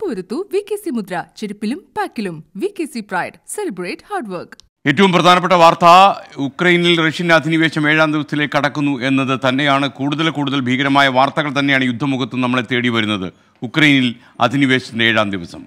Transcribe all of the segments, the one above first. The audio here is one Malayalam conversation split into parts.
ഉറുത്തു വി കെ സി മുദ്ര ചെരുപ്പിലും പാക്കിലും V K C pride celebrate hard work ഏറ്റവും പ്രധാനപ്പെട്ട വാർത്ത ഉക്രൈനിൽ റഷ്യൻ അധിനിവേശം ഏഴാം ദിവസത്തിലേക്ക് കടക്കുന്നു എന്നത് തന്നെയാണ് കൂടുതൽ കൂടുതൽ ഭീകരമായ വാർത്തകൾ തന്നെയാണ് യുദ്ധമുഖത്ത് നമ്മളെ തേടി വരുന്നത് ഉക്രൈനിൽ അധിനിവേശത്തിന്റെ ഏഴാം ദിവസം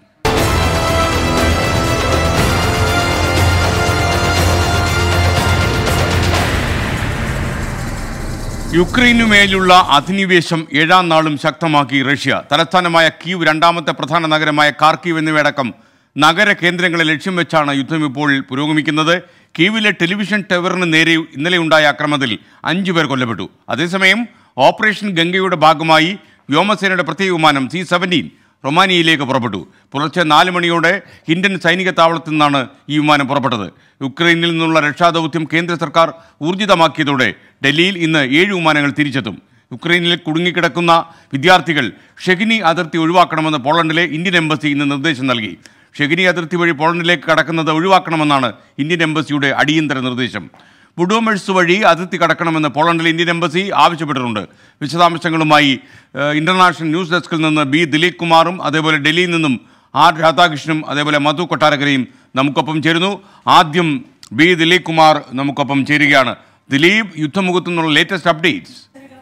യുക്രൈനുമേലുള്ള അധിനിവേശം ഏഴാം നാളും ശക്തമാക്കി റഷ്യ തലസ്ഥാനമായ കീവ് രണ്ടാമത്തെ പ്രധാന നഗരമായ കാർക്കീവ് എന്നിവയടക്കം നഗര കേന്ദ്രങ്ങളെ ലക്ഷ്യം വെച്ചാണ് യുദ്ധം ഇപ്പോൾ പുരോഗമിക്കുന്നത് കീവിലെ ടെലിവിഷൻ ടവറിന് നേരെ ഇന്നലെ ഉണ്ടായ ആക്രമണത്തിൽ അഞ്ചു പേർ കൊല്ലപ്പെട്ടു അതേസമയം ഓപ്പറേഷൻ ഗംഗയുടെ ഭാഗമായി വ്യോമസേനയുടെ പ്രത്യേക വിമാനം സി സെവൻറ്റീൻ റൊമാനിയയിലേക്ക് പുറപ്പെട്ടു പുലർച്ചെ നാല് മണിയോടെ ഇന്ത്യൻ സൈനിക താവളത്തിൽ നിന്നാണ് ഈ വിമാനം പുറപ്പെട്ടത് യുക്രൈനിൽ നിന്നുള്ള രക്ഷാദൗത്യം കേന്ദ്ര സർക്കാർ ഊർജിതമാക്കിയതോടെ ഡൽഹിയിൽ ഇന്ന് ഏഴ് വിമാനങ്ങൾ തിരിച്ചെത്തും യുക്രൈനിൽ കുടുങ്ങിക്കിടക്കുന്ന വിദ്യാർത്ഥികൾ ഷെഗിനി അതിർത്തി ഒഴിവാക്കണമെന്ന് പോളണ്ടിലെ ഇന്ത്യൻ എംബസി ഇന്ന് നിർദ്ദേശം നൽകി ഷെഗിനി അതിർത്തി വഴി പോളണ്ടിലേക്ക് കടക്കുന്നത് ഒഴിവാക്കണമെന്നാണ് ഇന്ത്യൻ എംബസിയുടെ അടിയന്തര നിർദ്ദേശം ബുഡോമെഴ്സ് വഴി അതിർത്തി കടക്കണമെന്ന് പോളണ്ടിലെ ഇന്ത്യൻ എംബസി ആവശ്യപ്പെട്ടിട്ടുണ്ട് വിശദാംശങ്ങളുമായി ഏഹ്, ഇന്റർനാഷണൽ ന്യൂസ് ഡെസ്കിൽ നിന്ന് ബി ദിലീപ് കുമാറും അതേപോലെ ഡൽഹിയിൽ നിന്നും ആർ രാധാകൃഷ്ണനും അതേപോലെ മധു കൊട്ടാരക്കരയും നമുക്കൊപ്പം ചേരുന്നു ആദ്യം ബി ദിലീപ് കുമാർ നമുക്കൊപ്പം ചേരുകയാണ് ദിലീപ് യുദ്ധമുഖത്തു നിന്നുള്ള latest updates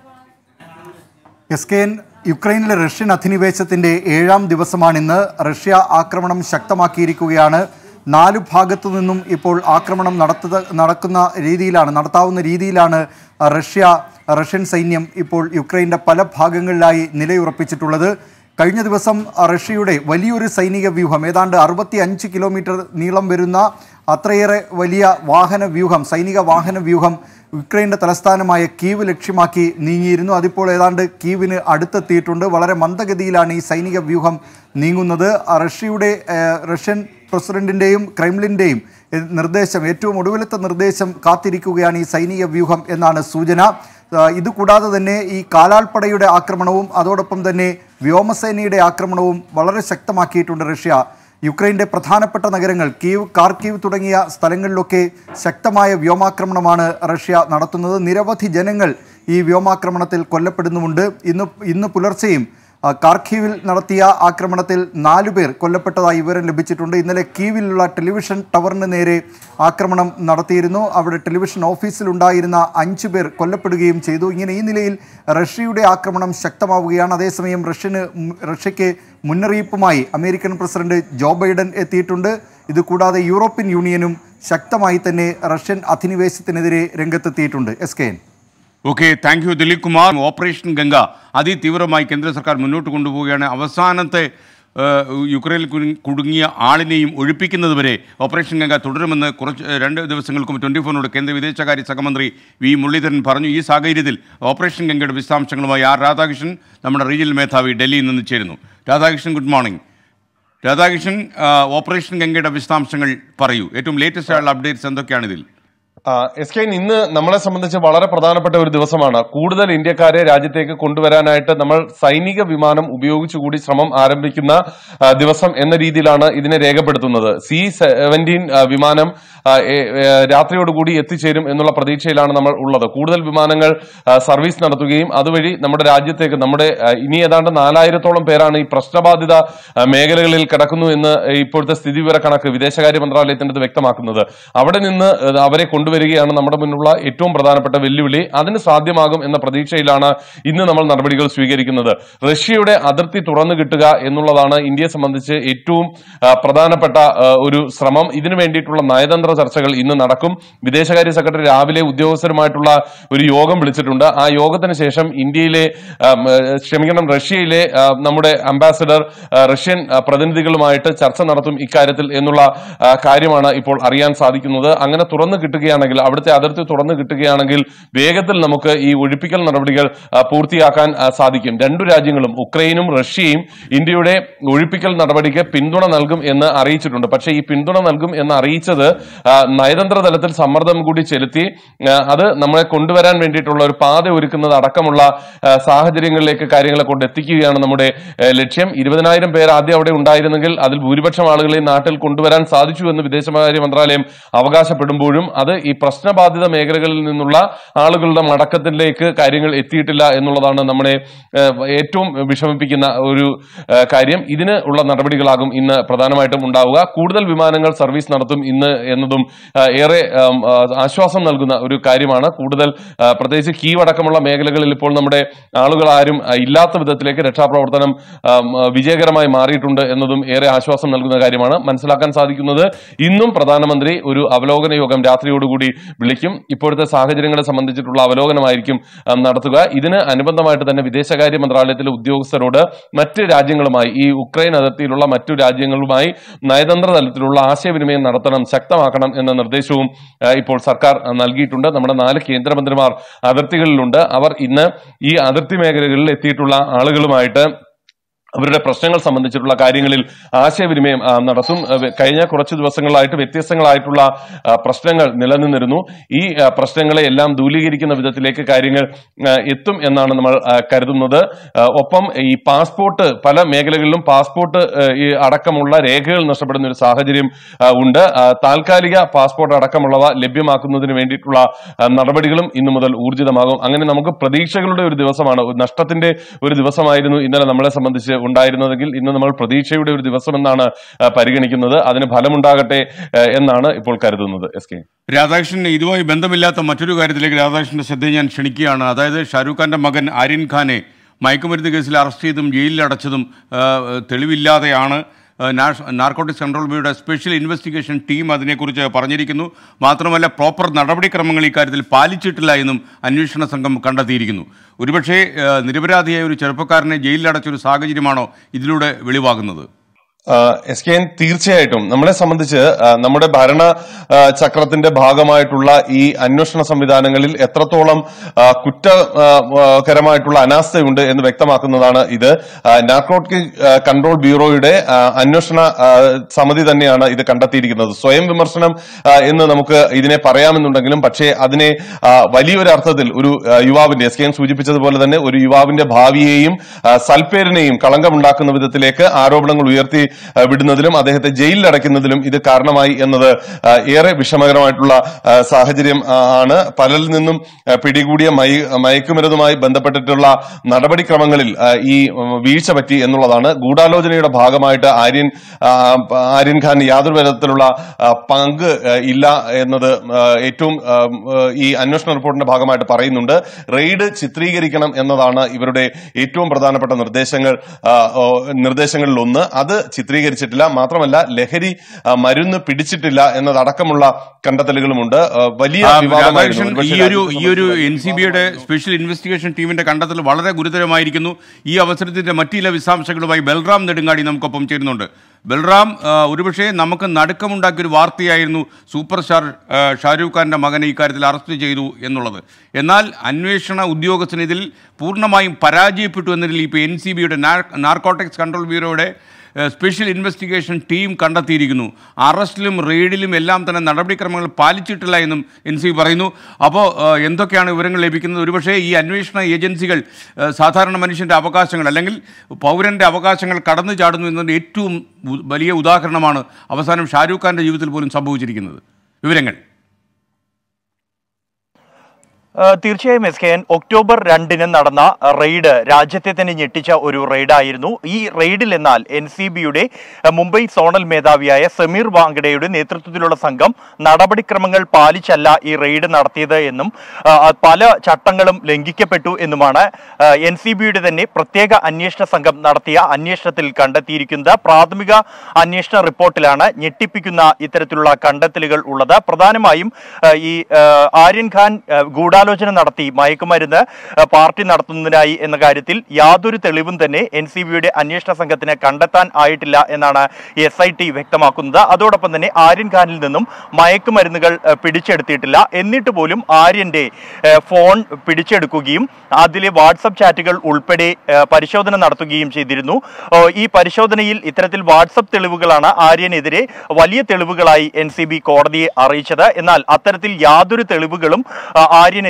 S K N യുക്രൈനിലെ റഷ്യൻ അധിനിവേശത്തിന്റെ ഏഴാം ദിവസമാണിന്ന് റഷ്യ ആക്രമണം ശക്തമാക്കിയിരിക്കുകയാണ് നാലു ഭാഗത്തു നിന്നും ഇപ്പോൾ ആക്രമണം നടത്തുക നടക്കുന്ന രീതിയിലാണ് നടത്താവുന്ന രീതിയിലാണ് റഷ്യ റഷ്യൻ സൈന്യം ഇപ്പോൾ യുക്രൈൻ്റെ പല ഭാഗങ്ങളിലായി നിലയുറപ്പിച്ചിട്ടുള്ളത് കഴിഞ്ഞ ദിവസം റഷ്യയുടെ വലിയൊരു സൈനിക വ്യൂഹം ഏതാണ്ട് അറുപത്തി അഞ്ച് കിലോമീറ്റർ നീളം വരുന്ന അത്രയേറെ വലിയ വാഹന വ്യൂഹം സൈനിക വാഹന വ്യൂഹം യുക്രൈൻ്റെ തലസ്ഥാനമായ കീവ് ലക്ഷ്യമാക്കി നീങ്ങിയിരുന്നു അതിപ്പോൾ ഏതാണ്ട് കീവിന് അടുത്തെത്തിയിട്ടുണ്ട് വളരെ മന്ദഗതിയിലാണ് ഈ സൈനിക വ്യൂഹം നീങ്ങുന്നത് റഷ്യയുടെ ഏഹ്, റഷ്യൻ പ്രസിഡന്റിൻ്റെയും ക്രെംലിൻ്റെയും ഏഹ്, നിർദ്ദേശം ഏറ്റവും ഒടുവിലത്തെ നിർദ്ദേശം കാത്തിരിക്കുകയാണ് ഈ സൈനിക വ്യൂഹം എന്നാണ് സൂചന ആഹ് ഇതുകൂടാതെ തന്നെ ഈ കാലാൾപ്പടയുടെ ആക്രമണവും അതോടൊപ്പം തന്നെ വ്യോമസേനയുടെ ആക്രമണവും വളരെ ശക്തമാക്കിയിട്ടുണ്ട് റഷ്യ യുക്രൈൻ്റെ പ്രധാനപ്പെട്ട നഗരങ്ങൾ കീവ് കാർക്കീവ് തുടങ്ങിയ സ്ഥലങ്ങളിലൊക്കെ ശക്തമായ വ്യോമാക്രമണമാണ് റഷ്യ നടത്തുന്നത് നിരവധി ജനങ്ങൾ ഈ വ്യോമാക്രമണത്തിൽ കൊല്ലപ്പെടുന്നുമുണ്ട് ഇന്ന് ഇന്ന് പുലർച്ചെയും ആ, കാർക്കീവിൽ നടത്തിയ ആക്രമണത്തിൽ നാലുപേർ കൊല്ലപ്പെട്ടതായി വിവരം ലഭിച്ചിട്ടുണ്ട് ഇന്നലെ കീവിലുള്ള ടെലിവിഷൻ ടവറിന് നേരെ ആക്രമണം നടത്തിയിരുന്നു അവിടെ ടെലിവിഷൻ ഓഫീസിലുണ്ടായിരുന്ന അഞ്ചു പേർ കൊല്ലപ്പെടുകയും ചെയ്തു ഇങ്ങനെ ഈ നിലയിൽ റഷ്യയുടെ ആക്രമണം ശക്തമാവുകയാണ് അതേസമയം റഷ്യന് മു- റഷ്യയ്ക്ക് മുന്നറിയിപ്പുമായി അമേരിക്കൻ പ്രസിഡന്റ് ജോ ബൈഡൻ എത്തിയിട്ടുണ്ട് ഇതുകൂടാതെ യൂറോപ്യൻ യൂണിയനും ശക്തമായി തന്നെ റഷ്യൻ അധിനിവേശത്തിനെതിരെ രംഗത്തെത്തിയിട്ടുണ്ട് S K N okay thank you Dileep Kumar operation Ganga അതിതീവ്രമായി കേന്ദ്ര സർക്കാർ മുന്നോട്ട് കൊണ്ടുപോവുകയാണ് അവസാനത്തെ ഏഹ്, യുക്രൈനിൽ കുടുങ്ങി- കുടുങ്ങിയ ആളിനെയും ഒഴിപ്പിക്കുന്നതുവരെ ഓപ്പറേഷൻ ഗംഗ തുടരുമെന്ന് കുറച്ച് ഏഹ്, രണ്ട് ദിവസങ്ങൾക്ക് മുമ്പ് ട്വൻറ്റി ഫോറിനോട് കേന്ദ്ര വിദേശകാര്യ സഹമന്ത്രി വി മുരളീധരൻ പറഞ്ഞു ഈ സാഹചര്യത്തിൽ ഓപ്പറേഷൻ ഗംഗയുടെ വിശദാംശങ്ങളുമായി ആർ രാധാകൃഷ്ണൻ നമ്മുടെ റീജിയണൽ മേധാവി ഡൽഹിയിൽ നിന്ന് ചേരുന്നു രാധാകൃഷ്ണൻ ഗുഡ് മോർണിംഗ് രാധാകൃഷ്ണൻ ആ, ഓപ്പറേഷൻ ഗംഗയുടെ വിശദാംശങ്ങൾ പറയൂ ഏറ്റവും ലേറ്റസ്റ്റ് ആയുള്ള അപ്ഡേറ്റ്സ് എന്തൊക്കെയാണ് ഇതിൽ ആ, എസ് കെ ഇന്ന് നമ്മളെ സംബന്ധിച്ച് വളരെ പ്രധാനപ്പെട്ട ഒരു ദിവസമാണ് കൂടുതൽ ഇന്ത്യക്കാരെ രാജ്യത്തേക്ക് കൊണ്ടുവരാനായിട്ട് നമ്മൾ സൈനിക വിമാനം ഉപയോഗിച്ചുകൂടി ശ്രമം ആരംഭിക്കുന്ന ആ, ദിവസം എന്ന രീതിയിലാണ് ഇതിനെ രേഖപ്പെടുത്തുന്നത് സി സെവൻറ്റീൻ വിമാനം ആ, ഏ- ഏ, രാത്രിയോടുകൂടി എത്തിച്ചേരും എന്നുള്ള പ്രതീക്ഷയിലാണ് നമ്മൾ ഉള്ളത് കൂടുതൽ വിമാനങ്ങൾ ആ, സർവീസ് നടത്തുകയും അതുവഴി നമ്മുടെ രാജ്യത്തേക്ക് നമ്മുടെ ആ, ഇനി ഏതാണ്ട് നാലായിരത്തോളം പേരാണ് ഈ പ്രശ്നബാധിത ആ, മേഖലകളിൽ കിടക്കുന്നു എന്ന് ഇപ്പോഴത്തെ സ്ഥിതിവിവര കണക്ക് വിദേശകാര്യ മന്ത്രാലയത്തിൻ്റെ വ്യക്തമാക്കുന്നത് അവിടെ നിന്ന് ഏഹ്, അവരെ കൊണ്ടുവരികയാണ് നമ്മുടെ മുന്നിലുള്ള ഏറ്റവും പ്രധാനപ്പെട്ട വെല്ലുവിളി അതിന് സാധ്യമാകും എന്ന പ്രതീക്ഷയിലാണ് ഇന്ന് നമ്മൾ നടപടികൾ സ്വീകരിക്കുന്നത് റഷ്യയുടെ അതിർത്തി തുറന്നു കിട്ടുക എന്നുള്ളതാണ് ഇന്ത്യയെ സംബന്ധിച്ച് ഏറ്റവും ആ, പ്രധാനപ്പെട്ട ആ, ഒരു ശ്രമം ഇതിനു വേണ്ടിയിട്ടുള്ള നയതന്ത്ര ചർച്ചകൾ ഇന്ന് നടക്കും വിദേശകാര്യ സെക്രട്ടറി രാവിലെ ഉദ്യോഗസ്ഥരുമായിട്ടുള്ള ഒരു യോഗം വിളിച്ചിട്ടുണ്ട് ആ യോഗത്തിന് ശേഷം ഇന്ത്യയിലെ ആ, ഉം, ഏഹ്, ക്ഷമിക്കണം റഷ്യയിലെ ആ, നമ്മുടെ അംബാസഡർ ആ, റഷ്യൻ ആ, പ്രതിനിധികളുമായിട്ട് ചർച്ച നടത്തും ഇക്കാര്യത്തിൽ എന്നുള്ള ആ, കാര്യമാണ് ഇപ്പോൾ അറിയാൻ സാധിക്കുന്നത് അങ്ങനെ തുറന്നു കിട്ടുകയാണെങ്കിൽ അവിടുത്തെ അതിർത്തി തുറന്നു കിട്ടുകയാണെങ്കിൽ വേഗത്തിൽ നമുക്ക് ഈ ഒഴിപ്പിക്കൽ നടപടികൾ ആ, പൂർത്തിയാക്കാൻ ആ, സാധിക്കും രണ്ടു രാജ്യങ്ങളും ഉക്രൈനും റഷ്യയും ഇന്ത്യയുടെ ഒഴിപ്പിക്കൽ നടപടിക്ക് പിന്തുണ നൽകും എന്ന് അറിയിച്ചിട്ടുണ്ട് പക്ഷേ ഈ പിന്തുണ നൽകും എന്ന് അറിയിച്ചത് ആ, നയതന്ത്ര തലത്തിൽ സമ്മർദ്ദം കൂടി ചെലുത്തി ആ, അത് നമ്മളെ കൊണ്ടുവരാൻ വേണ്ടിയിട്ടുള്ള ഒരു പാത ഒരുക്കുന്നത് അടക്കമുള്ള ആ, സാഹചര്യങ്ങളിലേക്ക് കാര്യങ്ങളെ കൊണ്ട് എത്തിക്കുകയാണ് നമ്മുടെ ആ, ലക്ഷ്യം ഇരുപതിനായിരം പേർ ആദ്യം അവിടെ ഉണ്ടായിരുന്നെങ്കിൽ അതിൽ ഭൂരിപക്ഷം ആളുകളെ നാട്ടിൽ കൊണ്ടുവരാൻ സാധിച്ചു എന്ന് വിദേശകാര്യ മന്ത്രാലയം അവകാശപ്പെടുമ്പോഴും അത് ഈ പ്രശ്നബാധിത മേഖലകളിൽ നിന്നുള്ള ആളുകളുടെ മടക്കത്തിലേക്ക് കാര്യങ്ങൾ എത്തിയിട്ടില്ല എന്നുള്ളതാണ് നമ്മളെ ഏഹ്, ഏറ്റവും വിഷമിപ്പിക്കുന്ന ഒരു ഏഹ്, കാര്യം ഇതിന് ഉള്ള നടപടികളാകും ഇന്ന് പ്രധാനമായിട്ടും ഉണ്ടാവുക കൂടുതൽ വിമാനങ്ങൾ സർവീസ് നടത്തും ഇന്ന് എന്നതും ഏഹ്, ഏറെ ഏം, ആ, ആശ്വാസം നൽകുന്ന ഒരു കാര്യമാണ് കൂടുതൽ ആ, പ്രത്യേകിച്ച് കീവ് അടക്കമുള്ള മേഖലകളിൽ ഇപ്പോൾ നമ്മുടെ ആളുകൾ ആരും ആ, ഇല്ലാത്ത വിധത്തിലേക്ക് രക്ഷാപ്രവർത്തനം ആം, ആ, വിജയകരമായി മാറിയിട്ടുണ്ട് എന്നതും ഏറെ ആശ്വാസം നൽകുന്ന കാര്യമാണ് മനസ്സിലാക്കാൻ സാധിക്കുന്നത് ഇന്നും പ്രധാനമന്ത്രി ഒരു അവലോകന യോഗം രാത്രിയോടുകൂടി വിളിക്കും ഇപ്പോഴത്തെ സാഹചര്യങ്ങളെ സംബന്ധിച്ചിട്ടുള്ള അവലോകനമായിരിക്കും ആ, നടത്തുക ഇതിന് അനുബന്ധമായിട്ട് തന്നെ വിദേശകാര്യ മന്ത്രാലയത്തിലെ ഉദ്യോഗസ്ഥരോട് മറ്റ് രാജ്യങ്ങളുമായി ഈ ഉക്രൈൻ അതിർത്തിയിലുള്ള മറ്റു രാജ്യങ്ങളുമായി നയതന്ത്ര തലത്തിലുള്ള ആശയവിനിമയം നടത്തണം ശക്തമാക്കണം എന്ന നിർദ്ദേശവും ആ, ഇപ്പോൾ സർക്കാർ ആ, നൽകിയിട്ടുണ്ട് നമ്മുടെ നാല് കേന്ദ്രമന്ത്രിമാർ അതിർത്തികളിലുണ്ട് അവർ ഇന്ന് ഈ അതിർത്തി മേഖലകളിൽ എത്തിയിട്ടുള്ള ആളുകളുമായിട്ട് അവരുടെ പ്രശ്നങ്ങൾ സംബന്ധിച്ചിട്ടുള്ള കാര്യങ്ങളിൽ ആശയവിനിമയം ആ, നടത്തും ആ, വെ- കഴിഞ്ഞ കുറച്ച് ദിവസങ്ങളായിട്ട് വ്യത്യസ്തങ്ങളായിട്ടുള്ള ആ, പ്രശ്നങ്ങൾ നിലനിന്നിരുന്നു ഈ ആ, പ്രശ്നങ്ങളെ എല്ലാം ദൂലീകരിക്കുന്ന വിധത്തിലേക്ക് കാര്യങ്ങൾ ആ, എത്തും എന്നാണ് നമ്മൾ ആ, കരുതുന്നത് ആ, ഒപ്പം ഈ പാസ്പോർട്ട് പല മേഖലകളിലും പാസ്പോർട്ട് ആ, ഈ അടക്കമുള്ള രേഖകൾ നഷ്ടപ്പെടുന്ന ഒരു സാഹചര്യം ആ, ഉണ്ട് ആ, താൽക്കാലിക പാസ്പോർട്ട് അടക്കമുള്ളവ ലഭ്യമാക്കുന്നതിന് വേണ്ടിയിട്ടുള്ള ആ, നടപടികളും ഇന്നു മുതൽ ഊർജിതമാകും അങ്ങനെ നമുക്ക് പ്രതീക്ഷകളുടെ ഒരു ദിവസമാണ് ഒരു നഷ്ടത്തിന്റെ ഒരു ദിവസമായിരുന്നു ഇന്നലെ നമ്മളെ സംബന്ധിച്ച് ഉണ്ടായിരുന്നതെങ്കിൽ ഇന്ന് നമ്മൾ പ്രതീക്ഷയുടെ ഒരു ദിവസം എന്നാണ് ആ, പരിഗണിക്കുന്നത് അതിന് ഫലമുണ്ടാകട്ടെ ആ, എന്നാണ് ഇപ്പോൾ കരുതുന്നത് എസ് കെ രാധാകൃഷ്ണൻ ഇതുമായി ബന്ധമില്ലാത്ത മറ്റൊരു കാര്യത്തിലേക്ക് രാധാകൃഷ്ണന്റെ ശ്രദ്ധ ഞാൻ ക്ഷണിക്കുകയാണ് അതായത് ഷാരൂഖ് ഖാന്റെ മകൻ ആര്യൻ ഖാനെ മയക്കുമരുന്ന് കേസിൽ അറസ്റ്റ് ചെയ്തും ജയിലിൽ അടച്ചതും ആ, തെളിവില്ലാതെയാണ് ആ, നാഷ- നാർക്കോട്ടിക്സ് കൺട്രോൾ ബ്യൂറോയുടെ സ്പെഷ്യൽ ഇൻവെസ്റ്റിഗേഷൻ ടീം അതിനെക്കുറിച്ച് പറഞ്ഞിരിക്കുന്നു മാത്രമല്ല പ്രോപ്പർ നടപടിക്രമങ്ങൾ ഇക്കാര്യത്തിൽ പാലിച്ചിട്ടില്ല എന്നും അന്വേഷണ സംഘം കണ്ടെത്തിയിരിക്കുന്നു ഒരുപക്ഷേ ആ, നിരപരാധിയായ ഒരു ചെറുപ്പക്കാരനെ ജയിലിലടച്ച ഒരു സാഹചര്യമാണോ ഇതിലൂടെ വെളിവാകുന്നത് എസ് കെ എൻ തീർച്ചയായിട്ടും നമ്മളെ സംബന്ധിച്ച് ആ, നമ്മുടെ ഭരണ ആ, ചക്രത്തിന്റെ ഭാഗമായിട്ടുള്ള ഈ അന്വേഷണ സംവിധാനങ്ങളിൽ എത്രത്തോളം ആ, കുറ്റകരമായിട്ടുള്ള അനാസ്ഥയുണ്ട് എന്ന് വ്യക്തമാക്കുന്നതാണ് ഇത് ആ, നാർക്കോട്ടിക് ആ, കൺട്രോൾ ബ്യൂറോയുടെ ആ, അന്വേഷണ ആ, സമിതി തന്നെയാണ് ഇത് കണ്ടെത്തിയിരിക്കുന്നത് സ്വയം വിമർശനം ആ, എന്ന് നമുക്ക് ഇതിനെ പറയാമെന്നുണ്ടെങ്കിലും പക്ഷേ അതിനെ ആ, വലിയൊരു അർത്ഥത്തിൽ ഒരു ആ, യുവാവിന്റെ എസ് കെ എൻ സൂചിപ്പിച്ചതുപോലെ തന്നെ ഒരു യുവാവിന്റെ ഭാവിയെയും ആ, സൽപ്പേരിനെയും കളങ്കമുണ്ടാക്കുന്ന വിധത്തിലേക്ക് ആരോപണങ്ങൾ ഉയർത്തി ആ, വിടുന്നതിലും അദ്ദേഹത്തെ ജയിലിൽ അടയ്ക്കുന്നതിലും ഇത് കാരണമായി എന്നത് ആ, ഏറെ വിഷമകരമായിട്ടുള്ള ആ, സാഹചര്യം ആ, ആണ് പലരിൽ നിന്നും ആ, പിടികൂടിയ മയ- മയക്കുമരുന്നുമായി ബന്ധപ്പെട്ടിട്ടുള്ള നടപടിക്രമങ്ങളിൽ ആ, ഈ ഉം, വീഴ്ച പറ്റി എന്നുള്ളതാണ് ഗൂഢാലോചനയുടെ ഭാഗമായിട്ട് ആര്യൻ ആ, ആര്യൻ ഖാൻ യാതൊരു വിധത്തിലുള്ള ആ, പങ്ക് ആ, ഇല്ല എന്നത് ആ, ഏറ്റവും ആ, ആ, ഈ അന്വേഷണ റിപ്പോർട്ടിന്റെ ഭാഗമായിട്ട് പറയുന്നുണ്ട് റെയ്ഡ് ചിത്രീകരിക്കണം എന്നതാണ് ഇവരുടെ ഏറ്റവും പ്രധാനപ്പെട്ട നിർദ്ദേശങ്ങൾ ആ, ഓ, നിർദ്ദേശങ്ങളിൽ ഒന്ന് അത് ചിത്രീകരിച്ചിട്ടില്ല മാത്രമല്ല ലഹരി ആ, മരുന്ന് പിടിച്ചിട്ടില്ല എന്നതടക്കമുള്ള കണ്ടെത്തലുകളുമുണ്ട് ആ, വലിയ ആ, വിവാദമായിരുന്നു രാധാകൃഷ്ണൻ ഒരുപക്ഷേ ഈ ഒരു ഈ ഒരു രാജ്യത്തെ എൻ സി ബിയുടെ സ്പെഷ്യൽ ഇൻവെസ്റ്റിഗേഷൻ ടീമിന്റെ കണ്ടെത്തൽ വളരെ ഗുരുതരമായിരിക്കുന്നു ഈ അവസരത്തിന്റെ മറ്റു ചില വിശദാംശങ്ങളുമായി ബൽറാം നെടുങ്ങാടി നമുക്കൊപ്പം ചേരുന്നുണ്ട് ബൽറാം ആ, ഒരുപക്ഷേ നമുക്ക് നടുക്കമുണ്ടാക്കിയ ഒരു വാർത്തയായിരുന്നു സൂപ്പർ സ്റ്റാർ ആ, ഷാരൂഖ് ഖാന്റെ മകനെ ഇക്കാര്യത്തിൽ അറസ്റ്റ് ചെയ്തു എന്നുള്ളത് എന്നാൽ അന്വേഷണ ഉദ്യോഗസ്ഥന് ഇതിൽ പൂർണ്ണമായും പരാജയപ്പെട്ടു എന്നതിൽ ഇപ്പോൾ എൻ സി ബിയുടെ നാർക്കോട്ടിക്സ് കൺട്രോൾ ബ്യൂറോയുടെ ഏഹ് സ്പെഷ്യൽ ഇൻവെസ്റ്റിഗേഷൻ ടീം കണ്ടെത്തിയിരിക്കുന്നു അറസ്റ്റിലും റെയ്ഡിലും എല്ലാം തന്നെ നടപടിക്രമങ്ങൾ പാലിച്ചിട്ടില്ല എന്നും എൻ സി പറയുന്നു അപ്പോൾ ഏഹ് എന്തൊക്കെയാണ് വിവരങ്ങൾ ലഭിക്കുന്നത് ഒരുപക്ഷേ ഈ അന്വേഷണ ഏജൻസികൾ ഏഹ് സാധാരണ മനുഷ്യൻ്റെ അവകാശങ്ങൾ അല്ലെങ്കിൽ പൗരൻ്റെ അവകാശങ്ങൾ കടന്നു ചാടുന്നു എന്നതിൻ്റെ ഏറ്റവും ഉ- വലിയ ഉദാഹരണമാണ് അവസാനം ഷാരൂഖ് ഖാൻ്റെ ജീവിതത്തിൽ പോലും സംഭവിച്ചിരിക്കുന്നത് വിവരങ്ങൾ ആ, തീർച്ചയായും എസ് കെ എൻ ഒക്ടോബർ രണ്ടിന് നടന്ന റെയ്ഡ് രാജ്യത്തെ തന്നെ ഞെട്ടിച്ച ഒരു റെയ്ഡായിരുന്നു ഈ റെയ്ഡിൽ എന്നാൽ എൻ സി ബിയുടെ മുംബൈ സോണൽ മേധാവിയായ സമീർ വാങ്കഡയുടെ നേതൃത്വത്തിലുള്ള സംഘം നടപടിക്രമങ്ങൾ പാലിച്ചല്ല ഈ റെയ്ഡ് നടത്തിയത് എന്നും ആ, പല ചട്ടങ്ങളും ലംഘിക്കപ്പെട്ടു എന്നുമാണ് എൻ സി ബിയുടെ തന്നെ പ്രത്യേക അന്വേഷണ സംഘം നടത്തിയ അന്വേഷണത്തിൽ കണ്ടെത്തിയിരിക്കുന്നത് പ്രാഥമിക അന്വേഷണ റിപ്പോർട്ടിലാണ് ഞെട്ടിപ്പിക്കുന്ന ഇത്തരത്തിലുള്ള കണ്ടെത്തലുകൾ ഉള്ളത് പ്രധാനമായും ആ, ഈ ആ, ആര്യൻ ഖാൻ ആ, ഗൂഢാലോചന നടത്തി മയക്കുമരുന്ന് ആ, പാർട്ടി നടത്തുന്നതിനായി എന്ന കാര്യത്തിൽ യാതൊരു തെളിവും തന്നെ എൻ സി ബിയുടെ അന്വേഷണ സംഘത്തിന് കണ്ടെത്താൻ ആയിട്ടില്ല എന്നാണ് എസ് ഐ ടി വ്യക്തമാക്കുന്നത് അതോടൊപ്പം തന്നെ ആര്യൻ ഖാനിൽ നിന്നും മയക്കുമരുന്നുകൾ ആ, പിടിച്ചെടുത്തിയിട്ടില്ല എന്നിട്ട് പോലും ആര്യന്റെ ആ, ഫോൺ പിടിച്ചെടുക്കുകയും അതിലെ വാട്സപ്പ് ചാറ്റുകൾ ഉൾപ്പെടെ ആ, പരിശോധന നടത്തുകയും ചെയ്തിരുന്നു ഓ, ഈ പരിശോധനയിൽ ഇത്തരത്തിൽ വാട്സപ്പ് തെളിവുകളാണ് ആര്യനെതിരെ വലിയ തെളിവുകളായി എൻ സി ബി കോടതിയെ അറിയിച്ചത് എന്നാൽ അത്തരത്തിൽ യാതൊരു തെളിവുകളും ആ, ആര്യനെതിരെ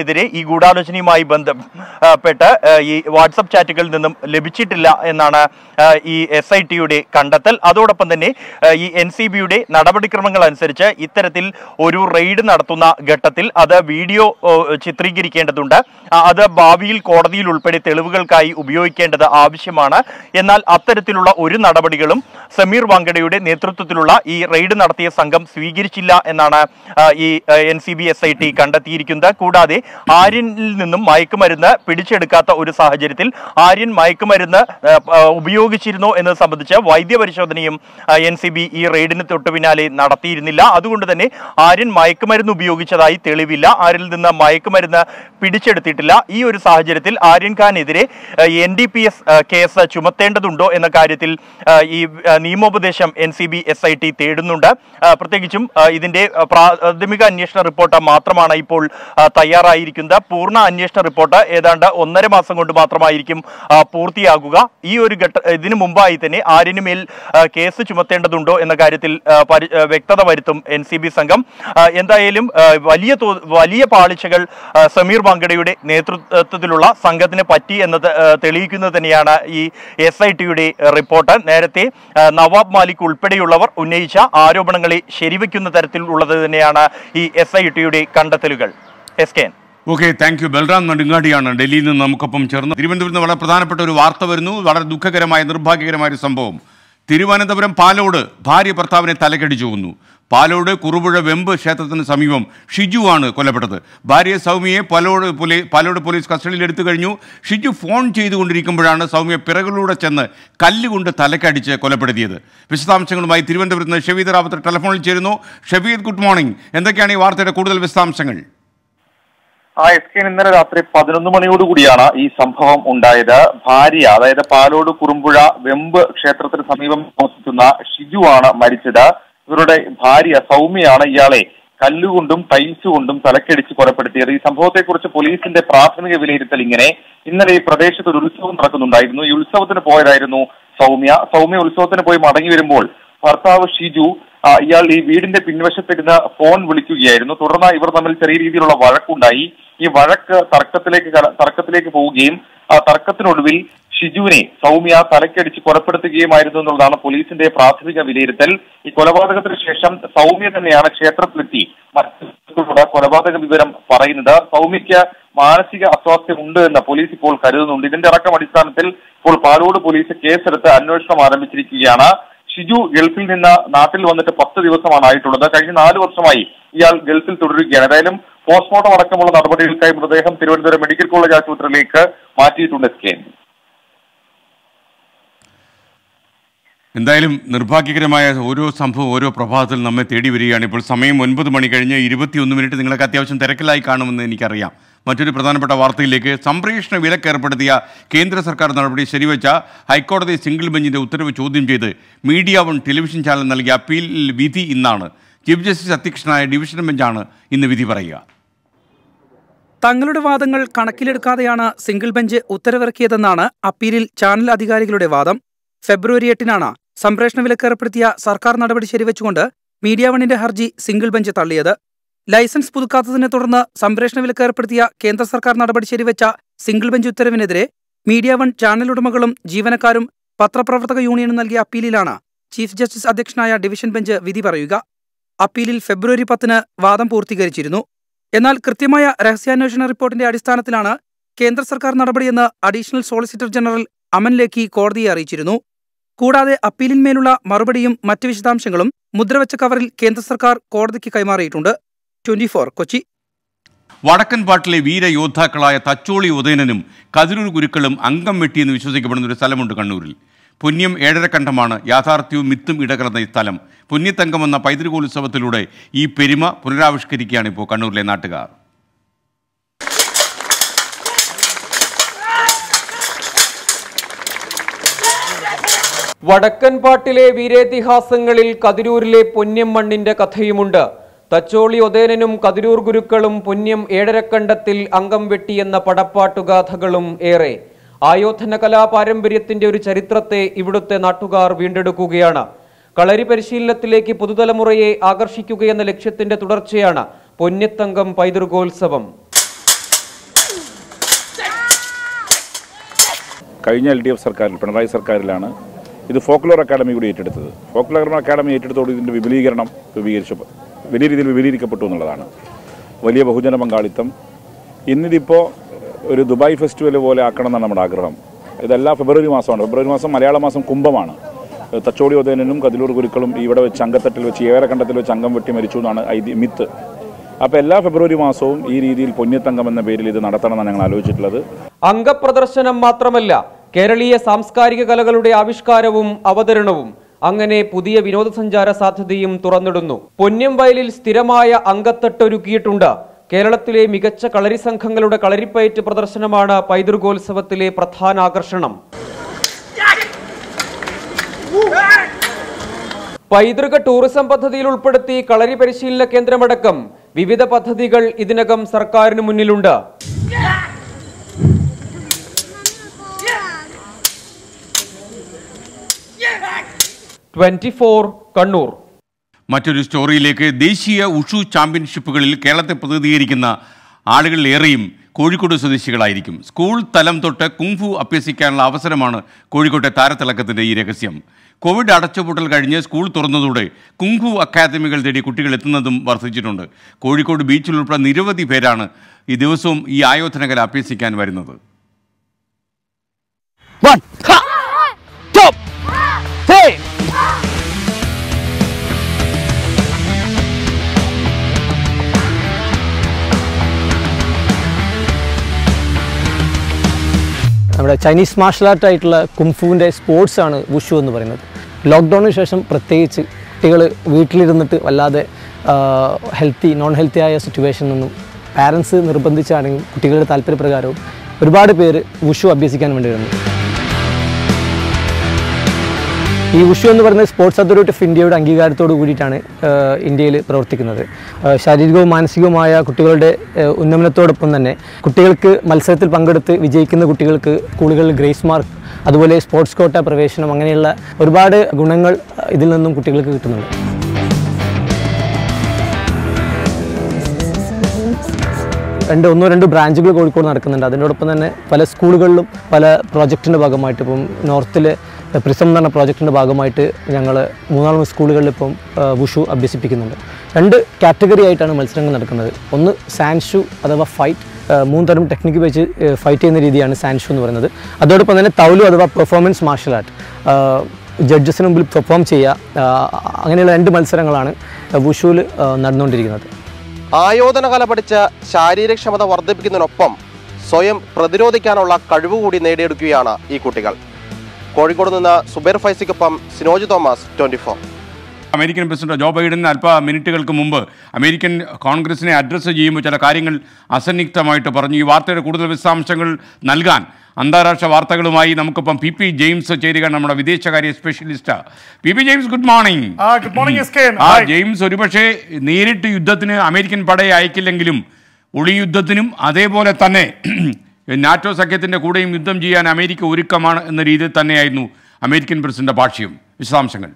ആര്യനെതിരെ ഈ ഗൂഢാലോചനയുമായി ബന്ധപ്പെട്ട് ആ, ഈ വാട്സപ്പ് ചാറ്റുകളിൽ നിന്നും ലഭിച്ചിട്ടില്ല എന്നാണ് ആ, ഈ എസ് ഐ ടിയുടെ കണ്ടെത്തൽ അതോടൊപ്പം തന്നെ ആ, ഈ എൻ സി ബിയുടെ നടപടിക്രമങ്ങൾ അനുസരിച്ച് ഇത്തരത്തിൽ ഒരു റെയ്ഡ് നടത്തുന്ന ഘട്ടത്തിൽ അത് വീഡിയോ ഓ, ചിത്രീകരിക്കേണ്ടതുണ്ട് ആ, അത് ഭാവിയിൽ കോടതിയിൽ ഉൾപ്പെടെ തെളിവുകൾക്കായി ഉപയോഗിക്കേണ്ടത് ആവശ്യമാണ് എന്നാൽ അത്തരത്തിലുള്ള ഒരു നടപടികളും സമീർ വാങ്കഡയുടെ നേതൃത്വത്തിലുള്ള ഈ റെയ്ഡ് നടത്തിയ സംഘം സ്വീകരിച്ചില്ല എന്നാണ് ആ, ഈ N C B S I T കണ്ടെത്തിയിരിക്കുന്നത് കൂടാതെ ആര്യനിൽ നിന്നും മയക്കുമരുന്ന് പിടിച്ചെടുക്കാത്ത ഒരു സാഹചര്യത്തിൽ ആര്യൻ മയക്കുമരുന്ന് ആ, ആ, ഉപയോഗിച്ചിരുന്നോ എന്നത് സംബന്ധിച്ച് വൈദ്യപരിശോധനയും എൻ സി ബി ഈ റെയ്ഡിന് തൊട്ടു പിന്നാലെ നടത്തിയിരുന്നില്ല അതുകൊണ്ട് തന്നെ ആര്യൻ മയക്കുമരുന്ന് ഉപയോഗിച്ചതായി തെളിവില്ല ആരിൽ നിന്ന് മയക്കുമരുന്ന് പിടിച്ചെടുത്തിട്ടില്ല ഈ ഒരു സാഹചര്യത്തിൽ ആര്യൻ ഖാനെതിരെ N D P S case ചുമത്തേണ്ടതുണ്ടോ എന്ന കാര്യത്തിൽ ആ, ഈ ആ, നിയമോപദേശം N C B S I T തേടുന്നുണ്ട് ആ, പ്രത്യേകിച്ചും ആ, ഇതിന്റെ ആ, പ്രാഥമിക അന്വേഷണ റിപ്പോർട്ട് മാത്രമാണ് ഇപ്പോൾ ആ, തയ്യാറായിരിക്കുന്നത് പൂർണ്ണ അന്വേഷണ റിപ്പോർട്ട് ഏതാണ്ട് ഒന്നര മാസം കൊണ്ട് മാത്രമായിരിക്കും ആ, പൂർത്തിയാകുക ഈ ഒരു ഘട്ട ഇതിനു മുമ്പായി തന്നെ ആര്യന് മേൽ ആ, കേസ് ചുമത്തേണ്ടതുണ്ടോ എന്ന കാര്യത്തിൽ ആ, പരി- ആ, വ്യക്തത വരുത്തും എൻ സി ബി സംഘം ആ, എന്തായാലും ആ, വലിയ തോ- വലിയ പാളിച്ചകൾ ആ, സമീർ വാങ്കഡയുടെ നേതൃത്വത്തിലുള്ള സംഘത്തിന് പറ്റി എന്നത് ആ, തെളിയിക്കുന്നത് തന്നെയാണ് ഈ എസ് ഐ ടിയുടെ റിപ്പോർട്ട് നേരത്തെ ആ, നവാബ് മാലിക് ഉൾപ്പെടെയുള്ളവർ ഉന്നയിച്ച ആരോപണങ്ങളെ ശരിവെക്കുന്ന തരത്തിലുള്ളത് തന്നെയാണ് ഈ എസ് ഐ ടിയുടെ കണ്ടെത്തലുകൾ S K okay thank you Balram നെടുങ്ങാടിയാണ് ഡൽഹിയിൽ നിന്ന് നമുക്കൊപ്പം ചേർന്ന് തിരുവനന്തപുരത്ത് നിന്ന് വളരെ പ്രധാനപ്പെട്ട ഒരു വാർത്ത വരുന്നു വളരെ ദുഃഖകരമായ നിർഭാഗ്യകരമായ ഒരു സംഭവം തിരുവനന്തപുരം പാലോട് ഭാര്യ ഭർത്താവിനെ തലക്കടിച്ചു കൊന്നു പാലോട് കുറുപുഴ വെമ്പ് ക്ഷേത്രത്തിന് സമീപം ഷിജു ആണ് കൊല്ലപ്പെട്ടത് ഭാര്യ സൗമ്യയെ പാലോട് പോലീ പാലോട് പോലീസ് കസ്റ്റഡിയിൽ എടുത്തു കഴിഞ്ഞു ഷിജു ഫോൺ ചെയ്തുകൊണ്ടിരിക്കുമ്പോഴാണ് സൗമ്യ പിറകിലൂടെ ചെന്ന് കല്ലുകൊണ്ട് തലക്കടിച്ച് കൊലപ്പെടുത്തിയത് വിശദാംശങ്ങളുമായി തിരുവനന്തപുരത്ത് നിന്ന് ഷെവീദ് റാവത്ത് ടെലിഫോണിൽ ചേരുന്നു ഷെവീദ് ഗുഡ് മോർണിംഗ് എന്തൊക്കെയാണ് ഈ വാർത്തയുടെ കൂടുതൽ വിശദാംശങ്ങൾ ആ എസ് കെ ഇന്നലെ രാത്രി പതിനൊന്ന് മണിയോടുകൂടിയാണ് ഈ സംഭവം ഉണ്ടായത് ഭാര്യ അതായത് പാലോട് കുറുമ്പുഴ വെമ്പ് ക്ഷേത്രത്തിന് സമീപം താമസിക്കുന്ന ഷിജു ആണ് മരിച്ചത് ഇവരുടെ ഭാര്യ സൗമ്യയാണ് ഇയാളെ കല്ലുകൊണ്ടും ടൈൽസ് കൊണ്ടും തലക്കടിച്ച് കൊലപ്പെടുത്തിയത് ഈ സംഭവത്തെക്കുറിച്ച് പോലീസിന്റെ പ്രാഥമിക വിലയിരുത്തൽ ഇങ്ങനെ ഇന്നലെ ഈ പ്രദേശത്ത് ഒരു ഉത്സവം നടക്കുന്നുണ്ടായിരുന്നു ഈ ഉത്സവത്തിന് പോയതായിരുന്നു സൗമ്യ സൗമ്യ ഉത്സവത്തിന് പോയി മടങ്ങി വരുമ്പോൾ ഭർത്താവ് ഷിജു ആ, ഇയാൾ ഈ വീടിന്റെ പിൻവശത്തിരുന്ന് ഫോൺ വിളിക്കുകയായിരുന്നു തുടർന്ന് ഇവർ തമ്മിൽ ചെറിയ രീതിയിലുള്ള വഴക്കുണ്ടായി ഈ വഴക്ക് തർക്കത്തിലേക്ക് കല- തർക്കത്തിലേക്ക് പോവുകയും ആ തർക്കത്തിനൊടുവിൽ ഷിജുവിനെ സൗമ്യ തലക്കടിച്ച് കൊലപ്പെടുത്തുകയുമായിരുന്നു എന്നുള്ളതാണ് പോലീസിന്റെ പ്രാഥമിക വിലയിരുത്തൽ ഈ കൊലപാതകത്തിന് ശേഷം സൗമ്യ തന്നെയാണ് ക്ഷേത്രത്തിലെത്തി മറ്റൊരു കൊലപാതക വിവരം പറയുന്നത് സൗമ്യയ്ക്ക് മാനസിക അസ്വാസ്ഥ്യം ഉണ്ട് എന്ന് പോലീസ് ഇപ്പോൾ കരുതുന്നുണ്ട് ഇതിന്റെ അടക്കം അടിസ്ഥാനത്തിൽ ഇപ്പോൾ പാലോട് പോലീസ് കേസെടുത്ത് അന്വേഷണം ആരംഭിച്ചിരിക്കുകയാണ് ഷിജു ഗൾഫിൽ നിന്ന് നാട്ടിൽ വന്നിട്ട് പത്ത് ദിവസമാണ് ആയിട്ടുള്ളത് കഴിഞ്ഞ നാല് വർഷമായി ഇയാൾ ഗൾഫിൽ തുടരുകയാണ് ഏതായാലും പോസ്റ്റ്മോർട്ടം അടക്കമുള്ള നടപടികൾക്കായി മൃതദേഹം തിരുവനന്തപുരം മെഡിക്കൽ കോളേജ് ആശുപത്രിയിലേക്ക് മാറ്റിയിട്ടുണ്ട് എസ് കെ എന്തായാലും നിർഭാഗ്യകരമായ ഓരോ സംഭവം ഓരോ പ്രഭാതത്തിൽ നമ്മെ തേടി വരികയാണ് ഇപ്പോൾ സമയം ഒൻപത് മണി കഴിഞ്ഞ് ഇരുപത്തിയൊന്ന് മിനിറ്റ് നിങ്ങളൊക്കെ അത്യാവശ്യം തിരക്കിലായി കാണുമെന്ന് എനിക്കറിയാം മറ്റൊരു പ്രധാനപ്പെട്ട വാർത്തയിലേക്ക് സംപ്രേഷണ വിലക്ക് ഏർപ്പെടുത്തിയ കേന്ദ്ര സർക്കാർ നടപടി ശരിവെച്ച ഹൈക്കോടതി സിംഗിൾ ബെഞ്ചിന്റെ ഉത്തരവ് ചോദ്യം ചെയ്ത് മീഡിയ വൺ ടെലിവിഷൻ ചാനൽ നൽകിയ അപ്പീൽ വിധി ഇന്നാണ് ചീഫ് ജസ്റ്റിസ് അധ്യക്ഷനായ ഡിവിഷൻ ബെഞ്ചാണ് ഇന്ന് വിധി പറയുക തങ്ങളുടെ വാദങ്ങൾ കണക്കിലെടുക്കാതെയാണ് സിംഗിൾ ബെഞ്ച് ഉത്തരവിറക്കിയതെന്നാണ് അപ്പീലിൽ ചാനൽ അധികാരികളുടെ വാദം ഫെബ്രുവരി എട്ടിനാണ് സംപ്രേഷണ വിലക്ക് ഏർപ്പെടുത്തിയ സർക്കാർ നടപടി ശരിവെച്ചുകൊണ്ട് മീഡിയ വണ്ണിന്റെ ഹർജി സിംഗിൾ ബെഞ്ച് തള്ളിയത് ലൈസൻസ് പുതുക്കാത്തതിനെ തുടർന്ന് സംപ്രേഷണ വിലക്ക് ഏർപ്പെടുത്തിയ കേന്ദ്ര സർക്കാർ നടപടി ശരിവെച്ച സിംഗിൾ ബെഞ്ച് ഉത്തരവിനെതിരെ മീഡിയ വൺ ചാനൽ ഉടമകളും ജീവനക്കാരും പത്രപ്രവർത്തക യൂണിയനും നൽകിയ അപ്പീലിലാണ് ചീഫ് ജസ്റ്റിസ് അധ്യക്ഷനായ ഡിവിഷൻ ബെഞ്ച് വിധി പറയുക അപ്പീലിൽ ഫെബ്രുവരി പത്തിന് വാദം പൂർത്തീകരിച്ചിരുന്നു എന്നാൽ കൃത്യമായ രഹസ്യാന്വേഷണ റിപ്പോർട്ടിന്റെ അടിസ്ഥാനത്തിലാണ് കേന്ദ്ര സർക്കാർ നടപടിയെന്ന് additional solicitor general Aman Lekhi കോടതിയെ അറിയിച്ചിരുന്നു കൂടാതെ അപ്പീലിന്മേലുള്ള മറുപടിയും മറ്റ് വിശദാംശങ്ങളും മുദ്രവെച്ച കവറിൽ കേന്ദ്ര സർക്കാർ കോടതിക്ക് കൈമാറിയിട്ടുണ്ട് ട്വന്റി കൊച്ചി വടക്കൻ പാട്ടിലെ വീരയോദ്ധാക്കളായ തച്ചോളി ഉദയനനും കതിരൂർ ഗുരുക്കളും അംഗം വെട്ടിയെന്ന് വിശ്വസിക്കപ്പെടുന്ന ഒരു സ്ഥലമുണ്ട് കണ്ണൂരിൽ പുണ്യം ഏഴരക്കണ്ടമാണ് യാഥാർത്ഥ്യവും മിത്തും ഇടകലർന്ന ഈ സ്ഥലം പുണ്യത്തങ്കം എന്ന പൈതൃകോത്സവത്തിലൂടെ ഈ പെരുമ പുനരാവിഷ്കരിക്കുകയാണ് ഇപ്പോൾ കണ്ണൂരിലെ നാട്ടുകാർ വടക്കൻ പാട്ടിലെ വീരേതിഹാസങ്ങളിൽ കതിരൂരിലെ പുണ്യം മണ്ണിന്റെ കഥയുമുണ്ട് തച്ചോളി ഒതേനനും കതിരൂർ ഗുരുക്കളും പുണ്യം ഏഴരക്കണ്ടത്തിൽ അംഗം വെട്ടിയെന്ന പടപ്പാട്ടുഗാഥകളും ഏറെ ആയോധന കലാപാരമ്പര്യത്തിന്റെ ഒരു ചരിത്രത്തെ ഇവിടുത്തെ നാട്ടുകാർ വീണ്ടെടുക്കുകയാണ് കളരി പരിശീലനത്തിലേക്ക് പുതുതലമുറയെ ആകർഷിക്കുകയെന്ന ലക്ഷ്യത്തിന്റെ തുടർച്ചയാണ് പൊന്നിത്തങ്കം പൈതൃകോത്സവം കഴിഞ്ഞ എൽ ഡി എഫ് സർക്കാരിൽ പിണറായി സർക്കാരിലാണ് ഇത് ഫോക്ലോർ അക്കാഡമി കൂടി ഏറ്റെടുത്തത് ഫോക്ലോർ അക്കാഡമി ഏറ്റെടുത്തോട് ഇതിൻ്റെ വിപുലീകരണം വിപുലീകരിച്ചു വലിയ രീതിയിൽ വിപുലീകരിക്കപ്പെട്ടു എന്നുള്ളതാണ് വലിയ ബഹുജന പങ്കാളിത്തം ഇന്നിതിപ്പോൾ ഒരു ദുബായ് ഫെസ്റ്റിവൽ പോലെ ആക്കണം എന്നാണ് നമ്മുടെ ആഗ്രഹം ഇതെല്ലാം ഫെബ്രുവരി മാസമാണ് ഫെബ്രുവരി മാസം മലയാള മാസം കുംഭമാണ് തച്ചോടി ഉദയനനും കതിലൂർ ഗുരുക്കളും ഇവിടെ വെച്ച് അങ്കത്തട്ടിൽ വെച്ച് ഏവരക്കണ്ടത്തിൽ വെച്ച് അംഗം വെട്ടി മരിച്ചു എന്നാണ് ഐതി മിത്ത് അപ്പോൾ എല്ലാ ഫെബ്രുവരി മാസവും ഈ രീതിയിൽ പൊന്നിത്തങ്കം എന്ന പേരിൽ ഇത് നടത്തണമെന്നാണ് ഞങ്ങൾ ആലോചിച്ചിട്ടുള്ളത് അംഗപ്രദർശനം മാത്രമല്ല കേരളീയ സാംസ്കാരിക കലകളുടെ ആവിഷ്കാരവും അവതരണവും അങ്ങനെ പുതിയ വിനോദസഞ്ചാര സാധ്യതയും തുറന്നിടുന്നു പൊന്നം വയലിൽ സ്ഥിരമായ അങ്കത്തട്ടൊരുക്കിയിട്ടുണ്ട് കേരളത്തിലെ മികച്ച കളരി സംഘങ്ങളുടെ കളരിപ്പയറ്റ് പ്രദർശനമാണ് പൈതൃകോത്സവത്തിലെ പ്രധാന ആകർഷണം പൈതൃക ടൂറിസം പദ്ധതിയിൽ ഉൾപ്പെടുത്തി കളരി പരിശീലന കേന്ദ്രമടക്കം വിവിധ പദ്ധതികൾ ഇതിനകം സർക്കാരിന് മുന്നിലുണ്ട് ട്വന്റി ഫോർ കണ്ണൂർ മറ്റൊരു സ്റ്റോറിയിലേക്ക് ദേശീയ ഉഷു ചാമ്പ്യൻഷിപ്പുകളിൽ കേരളത്തെ പ്രതിനിധീകരിക്കുന്ന ആളുകളിലേറെയും കോഴിക്കോട് സ്വദേശികളായിരിക്കും സ്കൂൾ തലം തൊട്ട് കുങ്ഫു അഭ്യസിക്കാനുള്ള അവസരമാണ് കോഴിക്കോട്ടെ താരത്തിളക്കത്തിൻ്റെ ഈ രഹസ്യം കോവിഡ് അടച്ചുപൂട്ടൽ കഴിഞ്ഞ് സ്കൂൾ തുറന്നതോടെ കുങ്ഫു അക്കാദമികൾ തേടി കുട്ടികൾ എത്തുന്നതും വർദ്ധിച്ചിട്ടുണ്ട് കോഴിക്കോട് ബീച്ചിൽ ഉൾപ്പെടെ നിരവധി പേരാണ് ഈ ദിവസവും ഈ ആയോധനകല അഭ്യസിക്കാൻ വരുന്നത് നമ്മുടെ ചൈനീസ് മാർഷൽ ആർട്ട് ആയിട്ടുള്ള കുംഫുവിൻ്റെ സ്പോർട്സ് ആണ് വുഷു എന്ന് പറയുന്നത് ലോക്ക്ഡൗണിന് ശേഷം പ്രത്യേകിച്ച് കുട്ടികൾ വീട്ടിലിരുന്നിട്ട് വല്ലാതെ ഹെൽത്തി നോൺ ഹെൽത്തി ആയ സിറ്റുവേഷനിൽ നിന്നും പാരൻസ് നിർബന്ധിച്ചാണെങ്കിൽ കുട്ടികളുടെ താല്പര്യപ്രകാരവും ഒരുപാട് പേര് വുഷു അഭ്യസിക്കാൻ വേണ്ടി വരുന്നു ഈ ഉഷു എന്ന് പറയുന്നത് സ്പോർട്സ് അതോറിറ്റി ഓഫ് ഇന്ത്യയുടെ അംഗീകാരത്തോട് കൂടിയിട്ടാണ് ഇന്ത്യയിൽ പ്രവർത്തിക്കുന്നത് ആ, ശാരീരികവും മാനസികവുമായ കുട്ടികളുടെ ആ, ഉന്നമനത്തോടൊപ്പം തന്നെ കുട്ടികൾക്ക് മത്സരത്തിൽ പങ്കെടുത്ത് വിജയിക്കുന്ന കുട്ടികൾക്ക് സ്കൂളുകളിൽ ഗ്രേസ് മാർക്ക് അതുപോലെ സ്പോർട്സ് കോട്ട പ്രവേശനം അങ്ങനെയുള്ള ഒരുപാട് ഗുണങ്ങൾ ആ, ഇതിൽ നിന്നും കുട്ടികൾക്ക് കിട്ടുന്നുണ്ട് രണ്ട് ഒന്നോ രണ്ടോ ബ്രാഞ്ചുകൾ കോഴിക്കോട് നടക്കുന്നുണ്ട് അതിനോടൊപ്പം തന്നെ പല സ്കൂളുകളിലും പല പ്രോജക്റ്റിൻ്റെ ഭാഗമായിട്ട് ഇപ്പം നോർത്തിലെ പ്രിസം എന്ന് പറഞ്ഞ പ്രോജക്റ്റിൻ്റെ ഭാഗമായിട്ട് ഞങ്ങൾ മൂന്നാല് സ്കൂളുകളിൽ ഇപ്പം ആ, വുഷു അഭ്യസിപ്പിക്കുന്നുണ്ട് രണ്ട് കാറ്റഗറി ആയിട്ടാണ് മത്സരങ്ങൾ നടക്കുന്നത് ഒന്ന് സാൻഷു അഥവാ ഫൈറ്റ് ആ, മൂന്ന് തരം ടെക്നിക്ക് വെച്ച് ഫൈറ്റ് ചെയ്യുന്ന രീതിയാണ് സാൻഷു എന്ന് പറയുന്നത് അതോടൊപ്പം തന്നെ തൗലു അഥവാ പെർഫോമൻസ് മാർഷൽ ആർട്ട് ജഡ്ജസിന് മുമ്പിൽ പെർഫോം ചെയ്യുക ആ, അങ്ങനെയുള്ള രണ്ട് മത്സരങ്ങളാണ് വുഷുവിൽ നടന്നുകൊണ്ടിരിക്കുന്നത് ആയോധന കല പഠിച്ച് ശാരീരക്ഷമത വർദ്ധിപ്പിക്കുന്നതിനൊപ്പം സ്വയം പ്രതിരോധിക്കാനുള്ള കഴിവ് കൂടി നേടിയെടുക്കുകയാണ് ഈ കുട്ടികൾ കോഴിക്കോട് നിന്ന് സുബൈർ ഫൈസിക്കൊപ്പം Sinoj Thomas twenty four American president Joe Biden അല്പ മിനിറ്റുകൾക്ക് മുമ്പ് അമേരിക്കൻ കോൺഗ്രസിനെ അഡ്രസ്സ് ചെയ്യുമ്പോൾ ചില കാര്യങ്ങൾ അസന്നിഗ്ധമായിട്ട് പറഞ്ഞു ഈ വാർത്തയുടെ കൂടുതൽ വിശദാംശങ്ങൾ നൽകാൻ അന്താരാഷ്ട്ര വാർത്തകളുമായി നമുക്കിപ്പം പി പി ജെയിംസ് ചേരുക നമ്മുടെ വിദേശകാര്യ specialist P P James good morning good morning S K ആ ജെയിംസ് ഒരുപക്ഷെ നേരിട്ട് യുദ്ധത്തിന് അമേരിക്കൻ പടയെ അയക്കില്ലെങ്കിലും ഒളി യുദ്ധത്തിനും അതേപോലെ തന്നെ നാറ്റോ സഖ്യത്തിന്റെ കൂടെയും യുദ്ധം ചെയ്യാൻ അമേരിക്ക ഒരുക്കമാണ് എന്ന രീതിയിൽ തന്നെയായിരുന്നു അമേരിക്കൻ പ്രസിഡന്റ് ഭാഷ്യം വിശദാംശങ്ങൾ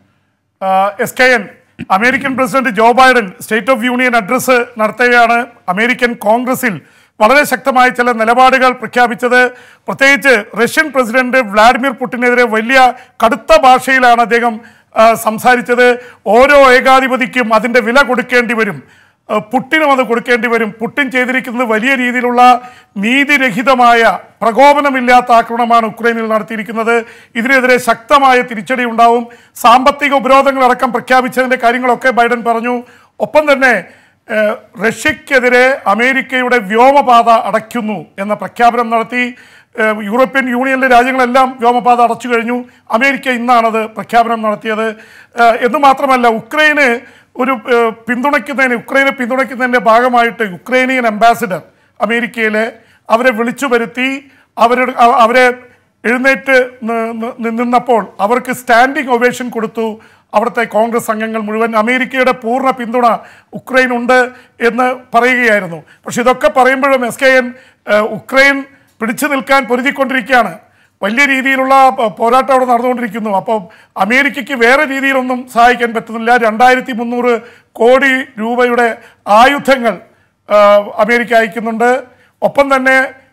S K N American president Joe Biden state of union address നടത്തുകയാണ് അമേരിക്കൻ കോൺഗ്രസിൽ വളരെ ശക്തമായ ചില നിലപാടുകൾ പ്രഖ്യാപിച്ചത് പ്രത്യേകിച്ച് റഷ്യൻ പ്രസിഡന്റ് വ്ളാഡിമിർ പുടിനെതിരെ വലിയ കടുത്ത ഭാഷയിലാണ് അദ്ദേഹം ആ, സംസാരിച്ചത് ഓരോ ഏകാധിപതിക്കും അതിൻ്റെ വില കൊടുക്കേണ്ടി വരും ആ, പുട്ടിനും അത് കൊടുക്കേണ്ടി വരും പുട്ടിൻ ചെയ്തിരിക്കുന്നത് വലിയ രീതിയിലുള്ള നീതിരഹിതമായ പ്രകോപനമില്ലാത്ത ആക്രമണമാണ് ഉക്രൈനിൽ നടത്തിയിരിക്കുന്നത് ഇതിനെതിരെ ശക്തമായ തിരിച്ചടി ഉണ്ടാവും സാമ്പത്തിക ഉപരോധങ്ങൾ അടക്കം പ്രഖ്യാപിച്ചതിന്റെ കാര്യങ്ങളൊക്കെ ബൈഡൻ പറഞ്ഞു ഒപ്പം തന്നെ ഏഹ്, റഷ്യക്കെതിരെ അമേരിക്കയുടെ വ്യോമപാത അടയ്ക്കുന്നു എന്ന പ്രഖ്യാപനം നടത്തി ഏഹ്, യൂറോപ്യൻ യൂണിയനിലെ രാജ്യങ്ങളെല്ലാം വ്യോമപാത അടച്ചു കഴിഞ്ഞു അമേരിക്ക ഇന്നാണത് പ്രഖ്യാപനം നടത്തിയത് ഏഹ്, എന്ന് മാത്രമല്ല ഉക്രൈന് ഒരു ഏഹ്, പിന്തുണയ്ക്കുന്നതിന് ഉക്രൈനെ പിന്തുണയ്ക്കുന്നതിൻ്റെ ഭാഗമായിട്ട് യുക്രൈനിയൻ അംബാസിഡർ അമേരിക്കയിലെ അവരെ വിളിച്ചു വരുത്തി അവരുടെ അവ- അവരെ എഴുന്നേറ്റ് നി- നി- നിന്നപ്പോൾ അവർക്ക് സ്റ്റാൻഡിംഗ് ഒവേഷൻ കൊടുത്തു അവിടുത്തെ കോൺഗ്രസ് അംഗങ്ങൾ മുഴുവൻ അമേരിക്കയുടെ പൂർണ്ണ പിന്തുണ ഉക്രൈൻ ഉണ്ട് എന്ന് പറയുകയായിരുന്നു പക്ഷെ ഇതൊക്കെ പറയുമ്പോഴും എസ് കെ എൻ ഉക്രൈൻ പിടിച്ചു നിൽക്കാൻ പൊരുതിക്കൊണ്ടിരിക്കുകയാണ് വലിയ രീതിയിലുള്ള പ- പോരാട്ടം അവിടെ നടന്നുകൊണ്ടിരിക്കുന്നു അപ്പോൾ അമേരിക്കയ്ക്ക് വേറെ രീതിയിലൊന്നും സഹായിക്കാൻ പറ്റുന്നില്ല രണ്ടായിരത്തി മുന്നൂറ് കോടി രൂപയുടെ ആയുധങ്ങൾ ആ, അമേരിക്ക അയക്കുന്നുണ്ട് ഒപ്പം തന്നെ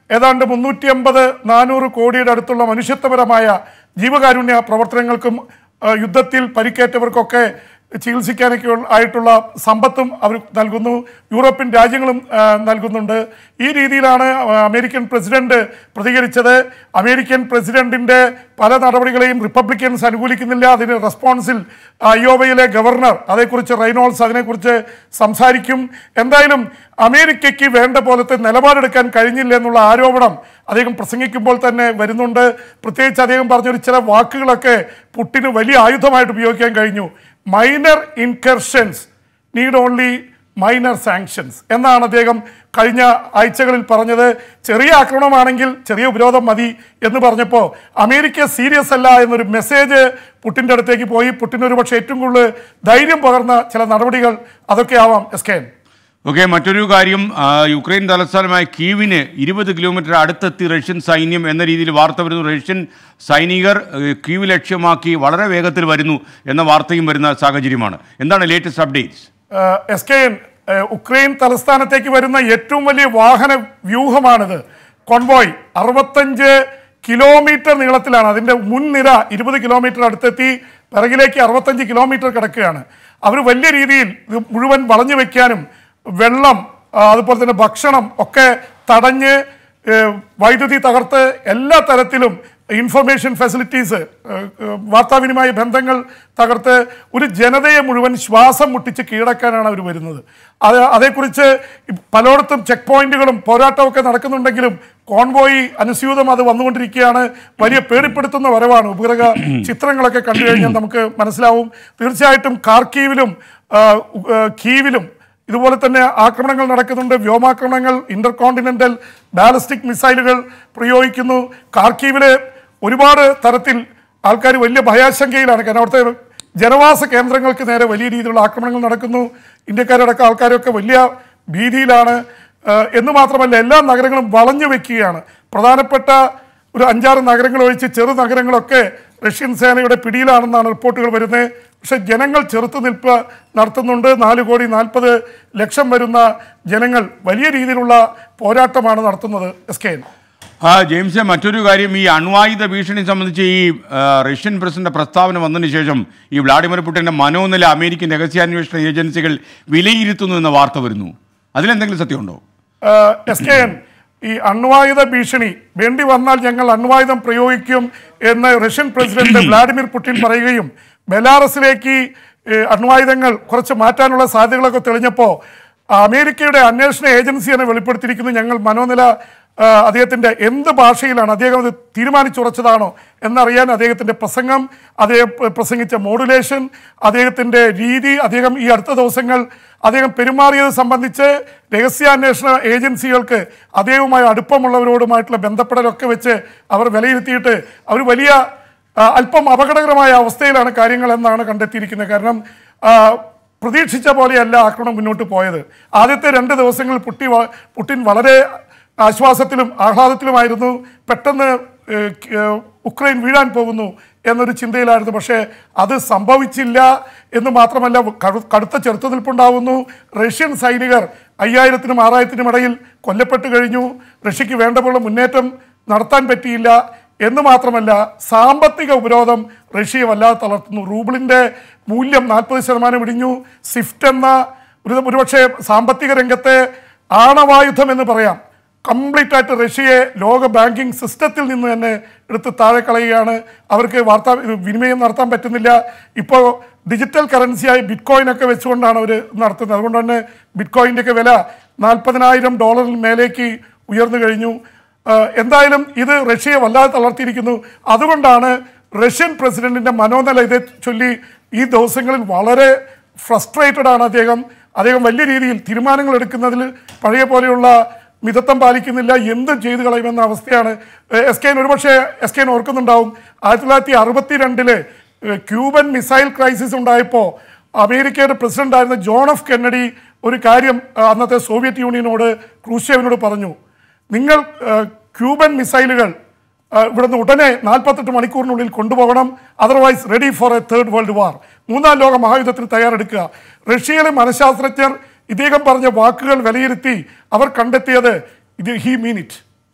ഏതാണ്ട് മുന്നൂറ്റി അമ്പത് നാനൂറ് കോടിയുടെ അടുത്തുള്ള മനുഷ്യത്വപരമായ ജീവകാരുണ്യ പ്രവർത്തനങ്ങൾക്കും ആ, യുദ്ധത്തിൽ പരിക്കേറ്റവർക്കൊക്കെ ചികിത്സിക്കാനൊക്കെ ഉള്ള- ആയിട്ടുള്ള സമ്പത്തും അവർ നൽകുന്നു യൂറോപ്യൻ രാജ്യങ്ങളും ആ, നൽകുന്നുണ്ട് ഈ രീതിയിലാണ് ആ, അമേരിക്കൻ പ്രസിഡന്റ് പ്രതികരിച്ചത് അമേരിക്കൻ പ്രസിഡന്റിന്റെ പല നടപടികളെയും റിപ്പബ്ലിക്കൻസ് അനുകൂലിക്കുന്നില്ല അതിന് റെസ്പോൺസിൽ അയോവയിലെ ഗവർണർ അതേക്കുറിച്ച് റൈനോൾസ് അതിനെക്കുറിച്ച് സംസാരിക്കും എന്തായാലും അമേരിക്കയ്ക്ക് വേണ്ട പോലത്തെ നിലപാടെടുക്കാൻ കഴിഞ്ഞില്ല എന്നുള്ള ആരോപണം അദ്ദേഹം പ്രസംഗിക്കുമ്പോൾ തന്നെ വരുന്നുണ്ട് പ്രത്യേകിച്ച് അദ്ദേഹം പറഞ്ഞൊരു ചില വാക്കുകളൊക്കെ പുട്ടിന് വലിയ ആയുധമായിട്ട് ഉപയോഗിക്കാൻ കഴിഞ്ഞു minor incursions need only minor sanctions എന്നാണ് അദ്ദേഹം കഴിഞ്ഞ ആഴ്ചകളിൽ പറഞ്ഞത് ചെറിയ ആക്രമണമാണെങ്കിൽ ചെറിയ ഉപരോധം മതി എന്ന് പറഞ്ഞപ്പോൾ അമേരിക്ക സീരിയസ് അല്ല എന്നൊരു മെസ്സേജ് പുട്ടിൻ്റെ അടുത്തേക്ക് പോയി പുട്ടിന് ഒരുപക്ഷെ ഏറ്റവും കൂടുതൽ ധൈര്യം പകർന്ന ചില നടപടികൾ അതൊക്കെ ആവാം എസ് കെ എൻ ഓക്കെ മറ്റൊരു കാര്യം ആ, യുക്രൈൻ തലസ്ഥാനമായ കീവിന് ഇരുപത് കിലോമീറ്റർ അടുത്തെത്തി റഷ്യൻ സൈന്യം എന്ന രീതിയിൽ വാർത്ത വരുന്നു റഷ്യൻ സൈനികർ ഏഹ്, കീവ് ലക്ഷ്യമാക്കി വളരെ വേഗത്തിൽ വരുന്നു എന്ന വാർത്തയും വരുന്ന സാഹചര്യമാണ് എന്താണ് ലേറ്റസ്റ്റ് അപ്ഡേറ്റ്സ് ഏഹ് എസ് കെ എൻ ഏഹ് ഉക്രൈൻ തലസ്ഥാനത്തേക്ക് വരുന്ന ഏറ്റവും വലിയ വാഹന വ്യൂഹമാണിത് കോൺവോയ് അറുപത്തഞ്ച് കിലോമീറ്റർ നീളത്തിലാണ് അതിൻ്റെ മുൻനിര ഇരുപത് കിലോമീറ്റർ അടുത്തെത്തി പിറകിലേക്ക് അറുപത്തഞ്ച് കിലോമീറ്റർ കിടക്കുകയാണ് അവർ വലിയ രീതിയിൽ ഇത് മുഴുവൻ വളഞ്ഞു വെക്കാനും വെള്ളം ആ, അതുപോലെ തന്നെ ഭക്ഷണം ഒക്കെ തടഞ്ഞ് ഏഹ് വൈദ്യുതി തകർത്ത് എല്ലാ തരത്തിലും ഇൻഫർമേഷൻ ഫെസിലിറ്റീസ് വാർത്താവിനിമയ ബന്ധങ്ങൾ തകർത്ത് ഒരു ജനതയെ മുഴുവൻ ശ്വാസം മുട്ടിച്ച് കീഴടക്കാനാണ് അവർ വരുന്നത് അത് അതേക്കുറിച്ച് പലയിടത്തും ചെക്ക് പോയിന്റുകളും പോരാട്ടമൊക്കെ നടക്കുന്നുണ്ടെങ്കിലും കോൺവോയി അനുസ്യൂതം അത് വന്നുകൊണ്ടിരിക്കുകയാണ് വലിയ പേടിപ്പെടുത്തുന്ന വരവാണ് ഉപഗ്രഹ ചിത്രങ്ങളൊക്കെ കണ്ടു കഴിഞ്ഞാൽ നമുക്ക് മനസ്സിലാവും തീർച്ചയായിട്ടും കാർക്കീവിലും ആ, ഉ- ആ, കീവിലും ഇതുപോലെ തന്നെ ആക്രമണങ്ങൾ നടക്കുന്നുണ്ട് വ്യോമാക്രമണങ്ങൾ ഇന്റർ കോണ്ടിനെന്റൽ ബാലിസ്റ്റിക് മിസൈലുകൾ പ്രയോഗിക്കുന്നു കാർക്കീവില് ഒരുപാട് തരത്തിൽ ആൾക്കാർ വലിയ ഭയാശങ്കയിലാണ് കാരണം അവിടുത്തെ ജനവാസ കേന്ദ്രങ്ങൾക്ക് നേരെ വലിയ രീതിയിലുള്ള ആക്രമണങ്ങൾ നടക്കുന്നു ഇന്ത്യക്കാരടക്കം ആൾക്കാരൊക്കെ വലിയ ഭീതിയിലാണ് ഏഹ് എന്ന് മാത്രമല്ല എല്ലാ നഗരങ്ങളും വളഞ്ഞു വെക്കുകയാണ് പ്രധാനപ്പെട്ട ഒരു അഞ്ചാറ് നഗരങ്ങൾ ഒഴിച്ച് ചെറു നഗരങ്ങളൊക്കെ റഷ്യൻ സേനയുടെ പിടിയിലാണെന്നാണ് റിപ്പോർട്ടുകൾ വരുന്നത് പക്ഷെ ജനങ്ങൾ ചെറുത്തുനിൽപ്പ് നടത്തുന്നുണ്ട് നാല് കോടി നാൽപ്പത് ലക്ഷം വരുന്ന ജനങ്ങൾ വലിയ രീതിയിലുള്ള പോരാട്ടമാണ് നടത്തുന്നത് എസ് കെ എൻ ആ ജെയിംസ് മറ്റൊരു കാര്യം ഈ അണ്വായുധ ഭീഷണി സംബന്ധിച്ച് ഈ ആ, റഷ്യൻ പ്രസിഡന്റ് പ്രസ്താവന വന്നതിന് ശേഷം ഈ വ്ളാഡിമിർ പുടിന്റെ മനോനില അമേരിക്കൻ രഹസ്യാന്വേഷണ ഏജൻസികൾ വിലയിരുത്തുന്നു എന്ന വാർത്ത വരുന്നു അതിലെന്തെങ്കിലും സത്യമുണ്ടോ ഏഹ് എസ് കെ എൻ ഈ അണ്വായുധ ഭീഷണി വേണ്ടി വന്നാൽ ഞങ്ങൾ അണ്വായുധം പ്രയോഗിക്കും എന്ന് റഷ്യൻ പ്രസിഡന്റ് വ്ളാഡിമിർ പുടിൻ പറയുകയും ബെലാറസിലേക്ക് ഏഹ് അണ്വായുധങ്ങൾ കുറച്ച് മാറ്റാനുള്ള സാധ്യതകളൊക്കെ തെളിഞ്ഞപ്പോൾ അമേരിക്കയുടെ അന്വേഷണ ഏജൻസിയാണ് വെളിപ്പെടുത്തിയിരിക്കുന്നത് ഞങ്ങൾ മനോനില ആ, അദ്ദേഹത്തിന്റെ എന്ത് ഭാഷയിലാണ് അദ്ദേഹം അത് തീരുമാനിച്ചുറച്ചതാണോ എന്നറിയാൻ അദ്ദേഹത്തിന്റെ പ്രസംഗം അദ്ദേഹം പ്ര- പ്രസംഗിച്ച മോഡുലേഷൻ അദ്ദേഹത്തിന്റെ രീതി അദ്ദേഹം ഈ അടുത്ത ദിവസങ്ങൾ അദ്ദേഹം പെരുമാറിയത് സംബന്ധിച്ച് രഹസ്യാന്വേഷണ ഏജൻസികൾക്ക് അദ്ദേഹവുമായി അടുപ്പമുള്ളവരോടുമായിട്ടുള്ള ബന്ധപ്പെടലൊക്കെ വെച്ച് അവർ വിലയിരുത്തിയിട്ട് അവർ വലിയ ആ, അല്പം അപകടകരമായ അവസ്ഥയിലാണ് കാര്യങ്ങൾ എന്നാണ് കണ്ടെത്തിയിരിക്കുന്നത് കാരണം ആ, പ്രതീക്ഷിച്ച പോലെയല്ല ആക്രമണം മുന്നോട്ട് പോയത് ആദ്യത്തെ രണ്ട് ദിവസങ്ങളിൽ പുട്ടി വ- പുടിൻ വളരെ ആശ്വാസത്തിലും ആഹ്ലാദത്തിലുമായിരുന്നു പെട്ടെന്ന് ഏഹ്, ഏഹ്, ഉക്രൈൻ വീഴാൻ പോകുന്നു എന്നൊരു ചിന്തയിലായിരുന്നു പക്ഷേ അത് സംഭവിച്ചില്ല എന്ന് മാത്രമല്ല കടു- കടുത്ത ചെറുത്തുനിൽപ്പുണ്ടാവുന്നു റഷ്യൻ സൈനികർ അയ്യായിരത്തിനും ആറായിരത്തിനും ഇടയിൽ കൊല്ലപ്പെട്ടു കഴിഞ്ഞു റഷ്യക്ക് വേണ്ട പോലെ മുന്നേറ്റം നടത്താൻ പറ്റിയില്ല എന്ന് മാത്രമല്ല സാമ്പത്തിക ഉപരോധം റഷ്യയെ വല്ലാതെ തളർത്തുന്നു റൂബിളിന്റെ മൂല്യം നാൽപ്പത് ശതമാനം ഇടിഞ്ഞു സ്വിഫ്റ്റ് എന്ന ഒരു ഒരുപക്ഷെ സാമ്പത്തിക രംഗത്തെ ആണവായുധം എന്ന് പറയാം കംപ്ലീറ്റ് ആയിട്ട് റഷ്യയെ ലോക ബാങ്കിങ് സിസ്റ്റത്തിൽ നിന്ന് തന്നെ എടുത്ത് താഴെ കളയുകയാണ് അവർക്ക് വാർത്താ ഇത് വിനിമയം നടത്താൻ പറ്റുന്നില്ല ഇപ്പോൾ ഡിജിറ്റൽ കറൻസിയായി ബിറ്റ്കോയിൻ ഒക്കെ വെച്ചുകൊണ്ടാണ് അവർ നടത്തുന്നത് അതുകൊണ്ട് തന്നെ ബിറ്റ്കോയിൻ്റെ ഒക്കെ വില നാൽപ്പതിനായിരം ഡോളറിൽ മേലേക്ക് ഉയർന്നു കഴിഞ്ഞു ആഹ് എന്തായാലും ഇത് റഷ്യയെ വല്ലാതെ തളർത്തിയിരിക്കുന്നു അതുകൊണ്ടാണ് റഷ്യൻ പ്രസിഡന്റിന്റെ മനോനില ഇതേ ചൊല്ലി ഈ ദിവസങ്ങളിൽ വളരെ ഫ്രസ്ട്രേറ്റഡ് ആണ് അദ്ദേഹം അദ്ദേഹം വലിയ രീതിയിൽ തീരുമാനങ്ങൾ എടുക്കുന്നതിൽ പഴയ പോലെയുള്ള മിതത്വം പാലിക്കുന്നില്ല എന്തും ചെയ്തു കളയുമെന്ന അവസ്ഥയാണ് ഏഹ് എസ് കെൻ ഒരുപക്ഷെ എസ് കെൻ ഓർക്കുന്നുണ്ടാവും ആയിരത്തി തൊള്ളായിരത്തി അറുപത്തി രണ്ടില് ക്യൂബൻ മിസൈൽ ക്രൈസിസ് ഉണ്ടായപ്പോൾ അമേരിക്കയുടെ പ്രസിഡന്റ് ആയിരുന്ന ജോൺ എഫ് കെന്നഡി ഒരു കാര്യം ആ, അന്നത്തെ സോവിയറ്റ് യൂണിയനോട് ക്രൂഷ്യേവിനോട് പറഞ്ഞു നിങ്ങൾ ആ, ക്യൂബൻ മിസൈലുകൾ ആ, ഇവിടുന്ന് ഉടനെ നാൽപ്പത്തെട്ട് മണിക്കൂറിനുള്ളിൽ കൊണ്ടുപോകണം otherwise ready for a third world war മൂന്നാം ലോക മഹായുദ്ധത്തിന് തയ്യാറെടുക്കുക റഷ്യയിലെ മനഃശാസ്ത്രജ്ഞർ ഇദ്ദേഹം പറഞ്ഞ വാക്കുകൾ വിലയിരുത്തി അവർ കണ്ടെത്തിയത് ഇത് ഹി മീൻ ഇറ്റ്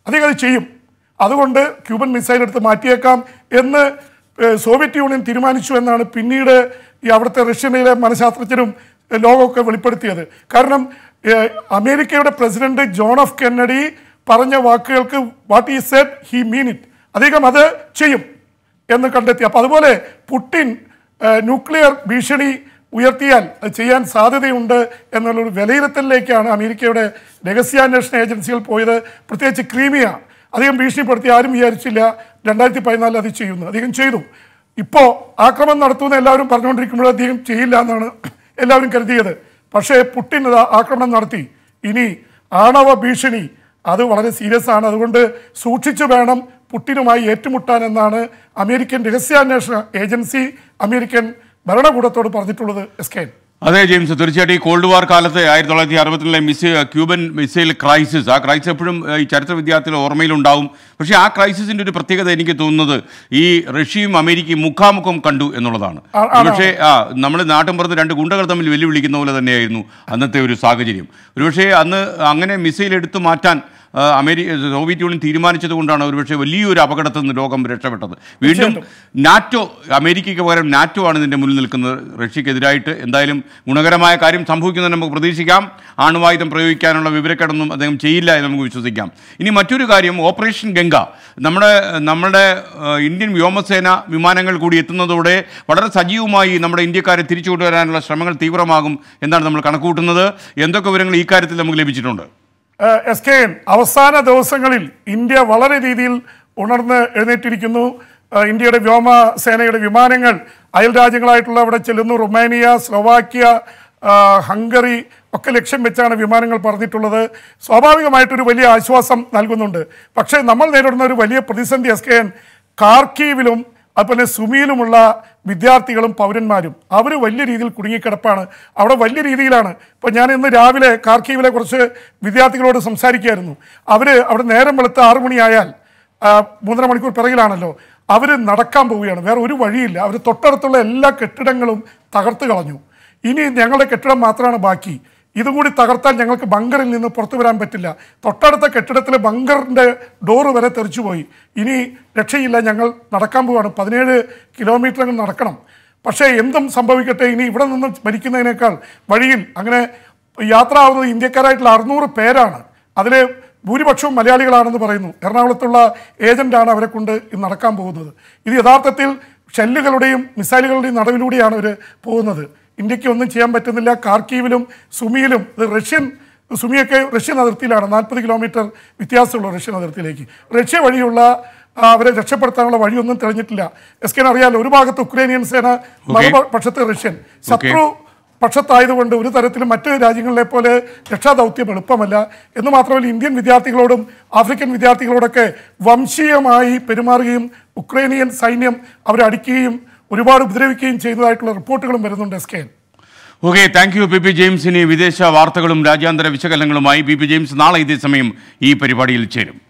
അദ്ദേഹം അത് ചെയ്യും അതുകൊണ്ട് ക്യൂബൻ മിസൈൽ എടുത്ത് മാറ്റിയേക്കാം എന്ന് ഏഹ്, സോവിയറ്റ് യൂണിയൻ തീരുമാനിച്ചു എന്നാണ് പിന്നീട് ഈ അവിടുത്തെ റഷ്യയിലെ മനഃശാസ്ത്രജ്ഞരും ഏഹ്, ലോകമൊക്കെ വെളിപ്പെടുത്തിയത് കാരണം ഏഹ്, അമേരിക്കയുടെ പ്രസിഡന്റ് ജോൺ എഫ് കെന്നഡി പറഞ്ഞ വാക്കുകൾക്ക് വാട്ട് ഈ സെഡ് ഹി മീൻ ഇറ്റ് അദ്ദേഹം അത് ചെയ്യും എന്ന് കണ്ടെത്തി അപ്പോൾ അതുപോലെ പുടിൻ ഏഹ്, ന്യൂക്ലിയർ ഭീഷണി ഉയർത്തിയാൽ അത് ചെയ്യാൻ സാധ്യതയുണ്ട് എന്നുള്ളൊരു വിലയിരുത്തലിലേക്കാണ് അമേരിക്കയുടെ രഹസ്യാന്വേഷണ ഏജൻസികൾ പോയത് പ്രത്യേകിച്ച് ക്രീമിയ അധികം ഭീഷണിപ്പെടുത്തി ആരും വിചാരിച്ചില്ല രണ്ടായിരത്തി പതിനാലിൽ അത് ചെയ്യുന്നു അധികം ചെയ്തു ഇപ്പോൾ ആക്രമണം നടത്തുമെന്ന് എല്ലാവരും പറഞ്ഞുകൊണ്ടിരിക്കുമ്പോൾ അധികം ചെയ്യില്ല എന്നാണ് എല്ലാവരും കരുതിയത് പക്ഷേ പുട്ടിൻ അത് ആക്രമണം നടത്തി ഇനി ആണവ ഭീഷണി അത് വളരെ സീരിയസ് ആണ് അതുകൊണ്ട് സൂക്ഷിച്ചു വേണം പുട്ടിനുമായി ഏറ്റുമുട്ടാൻ എന്നാണ് അമേരിക്കൻ രഹസ്യാന്വേഷണ ഏജൻസി അമേരിക്കൻ ഭരണകൂടത്തോട് പറഞ്ഞിട്ടുള്ളത് എസ് കെ അതെ ജെയിംസ് തീർച്ചയായിട്ടും ഈ കോൾഡ് വാർ കാലത്ത് ആയിരത്തി തൊള്ളായിരത്തി അറുപത്തിലെ മിസ് ക്യൂബൻ മിസൈൽ ക്രൈസിസ് ആ ക്രൈസിസ് എപ്പോഴും ഏഹ്, ഈ ചരിത്ര വിദ്യാർത്ഥികളുടെ ഓർമ്മയിലുണ്ടാവും പക്ഷേ ആ ക്രൈസിസിന്റെ ഒരു പ്രത്യേകത എനിക്ക് തോന്നുന്നത് ഈ റഷ്യയും അമേരിക്കയും മുഖാമുഖം കണ്ടു എന്നുള്ളതാണ് ആ, ആണോ? പക്ഷേ ആ നമ്മൾ നാട്ടിൻപുറത്ത് രണ്ട് ഗുണ്ടകൾ തമ്മിൽ വെല്ലുവിളിക്കുന്ന പോലെ തന്നെയായിരുന്നു അന്നത്തെ ഒരു സാഹചര്യം ഒരുപക്ഷേ അന്ന് അങ്ങനെ മിസൈൽ എടുത്തു മാറ്റാൻ ആ, അമേരിക്ക സോവിയറ്റ് യൂണിയൻ തീരുമാനിച്ചത് കൊണ്ടാണ് ഒരുപക്ഷെ വലിയൊരു അപകടത്തിൽ നിന്ന് ലോകം രക്ഷപ്പെട്ടത് വീണ്ടും നാറ്റോ അമേരിക്കയ്ക്ക് പകരം നാറ്റോ ആണ് ഇതിൻ്റെ മുന്നിൽ നിൽക്കുന്നത് റഷ്യക്കെതിരായിട്ട് എന്തായാലും ഗുണകരമായ കാര്യം സംഭവിക്കുന്നത് നമുക്ക് പ്രതീക്ഷിക്കാം ആണവായുധം പ്രയോഗിക്കാനുള്ള വിവരക്കേടൊന്നും അദ്ദേഹം ചെയ്യില്ല എന്ന് നമുക്ക് വിശ്വസിക്കാം ഇനി മറ്റൊരു കാര്യം ഓപ്പറേഷൻ ഗംഗ നമ്മുടെ നമ്മുടെ ആ, ഇന്ത്യൻ വ്യോമസേന വിമാനങ്ങൾ കൂടി എത്തുന്നതോടെ വളരെ സജീവമായി നമ്മുടെ ഇന്ത്യക്കാരെ തിരിച്ചു കൊണ്ടുവരാനുള്ള ശ്രമങ്ങൾ തീവ്രമാകും എന്നാണ് നമ്മൾ കണക്കുകൂട്ടുന്നത് എന്തൊക്കെ വിവരങ്ങൾ ഈ കാര്യത്തിൽ നമുക്ക് ലഭിച്ചിട്ടുണ്ട് ഏഹ് എസ് കെ എൻ അവസാന ദിവസങ്ങളിൽ ഇന്ത്യ വളരെ രീതിയിൽ ഉണർന്ന് എഴുന്നേറ്റിരിക്കുന്നു ഏഹ് ഇന്ത്യയുടെ വ്യോമസേനയുടെ വിമാനങ്ങൾ അയൽ രാജ്യങ്ങളായിട്ടുള്ള അവിടെ ചെല്ലുന്നു റുമാനിയ സ്ലോവാക്യ ആഹ് ഹംഗറി ഒക്കെ ലക്ഷ്യം വെച്ചാണ് വിമാനങ്ങൾ പറഞ്ഞിട്ടുള്ളത് സ്വാഭാവികമായിട്ടൊരു വലിയ ആശ്വാസം നൽകുന്നുണ്ട് പക്ഷേ നമ്മൾ നേരിടുന്ന ഒരു വലിയ പ്രതിസന്ധി എസ് കെ എൻ കാർക്കീവിലും അതുപോലെ സുമിയിലുമുള്ള വിദ്യാർത്ഥികളും പൗരന്മാരും അവർ വലിയ രീതിയിൽ കുടുങ്ങിക്കിടപ്പാണ് അവിടെ വലിയ രീതിയിലാണ് ഇപ്പോൾ ഞാൻ ഇന്ന് രാവിലെ കാർക്കീവിലെ കുറച്ച് വിദ്യാർത്ഥികളോട് സംസാരിക്കുകയായിരുന്നു അവർ അവിടെ നേരം വെളുത്ത ആറു മണിയായാൽ ആ, മൂന്നര മണിക്കൂർ പിറകിലാണല്ലോ അവർ നടക്കാൻ പോവുകയാണ് വേറെ ഒരു വഴിയില്ല അവർ തൊട്ടടുത്തുള്ള എല്ലാ കെട്ടിടങ്ങളും തകർത്ത് കളഞ്ഞു ഇനി ഞങ്ങളുടെ കെട്ടിടം മാത്രമാണ് ബാക്കി ഇതും കൂടി തകർത്താൽ ഞങ്ങൾക്ക് ബങ്കറിൽ നിന്ന് പുറത്തു വരാൻ പറ്റില്ല തൊട്ടടുത്ത കെട്ടിടത്തിലെ ബങ്കറിൻ്റെ ഡോറ് വരെ തെറിച്ചുപോയി ഇനി രക്ഷയില്ല ഞങ്ങൾ നടക്കാൻ പോവുകയാണ് പതിനേഴ് കിലോമീറ്റർ അങ്ങ് നടക്കണം പക്ഷേ എന്തും സംഭവിക്കട്ടെ ഇനി ഇവിടെ നിന്ന് മരിക്കുന്നതിനേക്കാൾ വഴിയിൽ അങ്ങനെ യാത്ര ആവുന്നത് ഇന്ത്യക്കാരായിട്ടുള്ള അറുന്നൂറ് പേരാണ് അതിൽ ഭൂരിപക്ഷവും മലയാളികളാണെന്ന് പറയുന്നു എറണാകുളത്തുള്ള ഏജന്റാണ് അവരെ കൊണ്ട് ഇന്ന് നടക്കാൻ പോകുന്നത് ഇത് യഥാർത്ഥത്തിൽ ഷെല്ലുകളുടെയും മിസൈലുകളുടെയും നടുവിലൂടെയാണ് അവർ പോകുന്നത് ഇന്ത്യക്ക് ഒന്നും ചെയ്യാൻ പറ്റുന്നില്ല കാർക്കീവിലും സുമിയിലും ഇത് റഷ്യൻ സുമിയൊക്കെ റഷ്യൻ അതിർത്തിയിലാണ് നാൽപ്പത് കിലോമീറ്റർ വ്യത്യാസമുള്ള റഷ്യൻ അതിർത്തിയിലേക്ക് റഷ്യ വഴിയുള്ള ആ, അവരെ രക്ഷപ്പെടുത്താനുള്ള വഴിയൊന്നും തെളിഞ്ഞിട്ടില്ല എസ് കെൻ അറിയാലോ ഒരു ഭാഗത്ത് ഉക്രൈനിയൻ സേന മറുപക്ഷത്ത് റഷ്യൻ ശത്രു പക്ഷത്തായതുകൊണ്ട് ഒരു തരത്തിലും മറ്റ് രാജ്യങ്ങളിലെ പോലെ രക്ഷാദൗത്യം എളുപ്പമല്ല എന്ന് മാത്രമല്ല ഇന്ത്യൻ വിദ്യാർത്ഥികളോടും ആഫ്രിക്കൻ വിദ്യാർത്ഥികളോടൊക്കെ വംശീയമായി പെരുമാറുകയും ഉക്രൈനിയൻ സൈന്യം അവരെ അടിക്കുകയും ഒരുപാട് ഉപദ്രവിക്കുകയും ചെയ്തതായിട്ടുള്ള റിപ്പോർട്ടുകളും വരുന്നുണ്ട് S K okay thank you P P James ഇനി വിദേശ വാർത്തകളും രാജ്യാന്തര വിശകലനങ്ങളുമായി പി പി ജെയിംസ് നാളെ ഇതേ സമയം ഈ പരിപാടിയിൽ ചേരും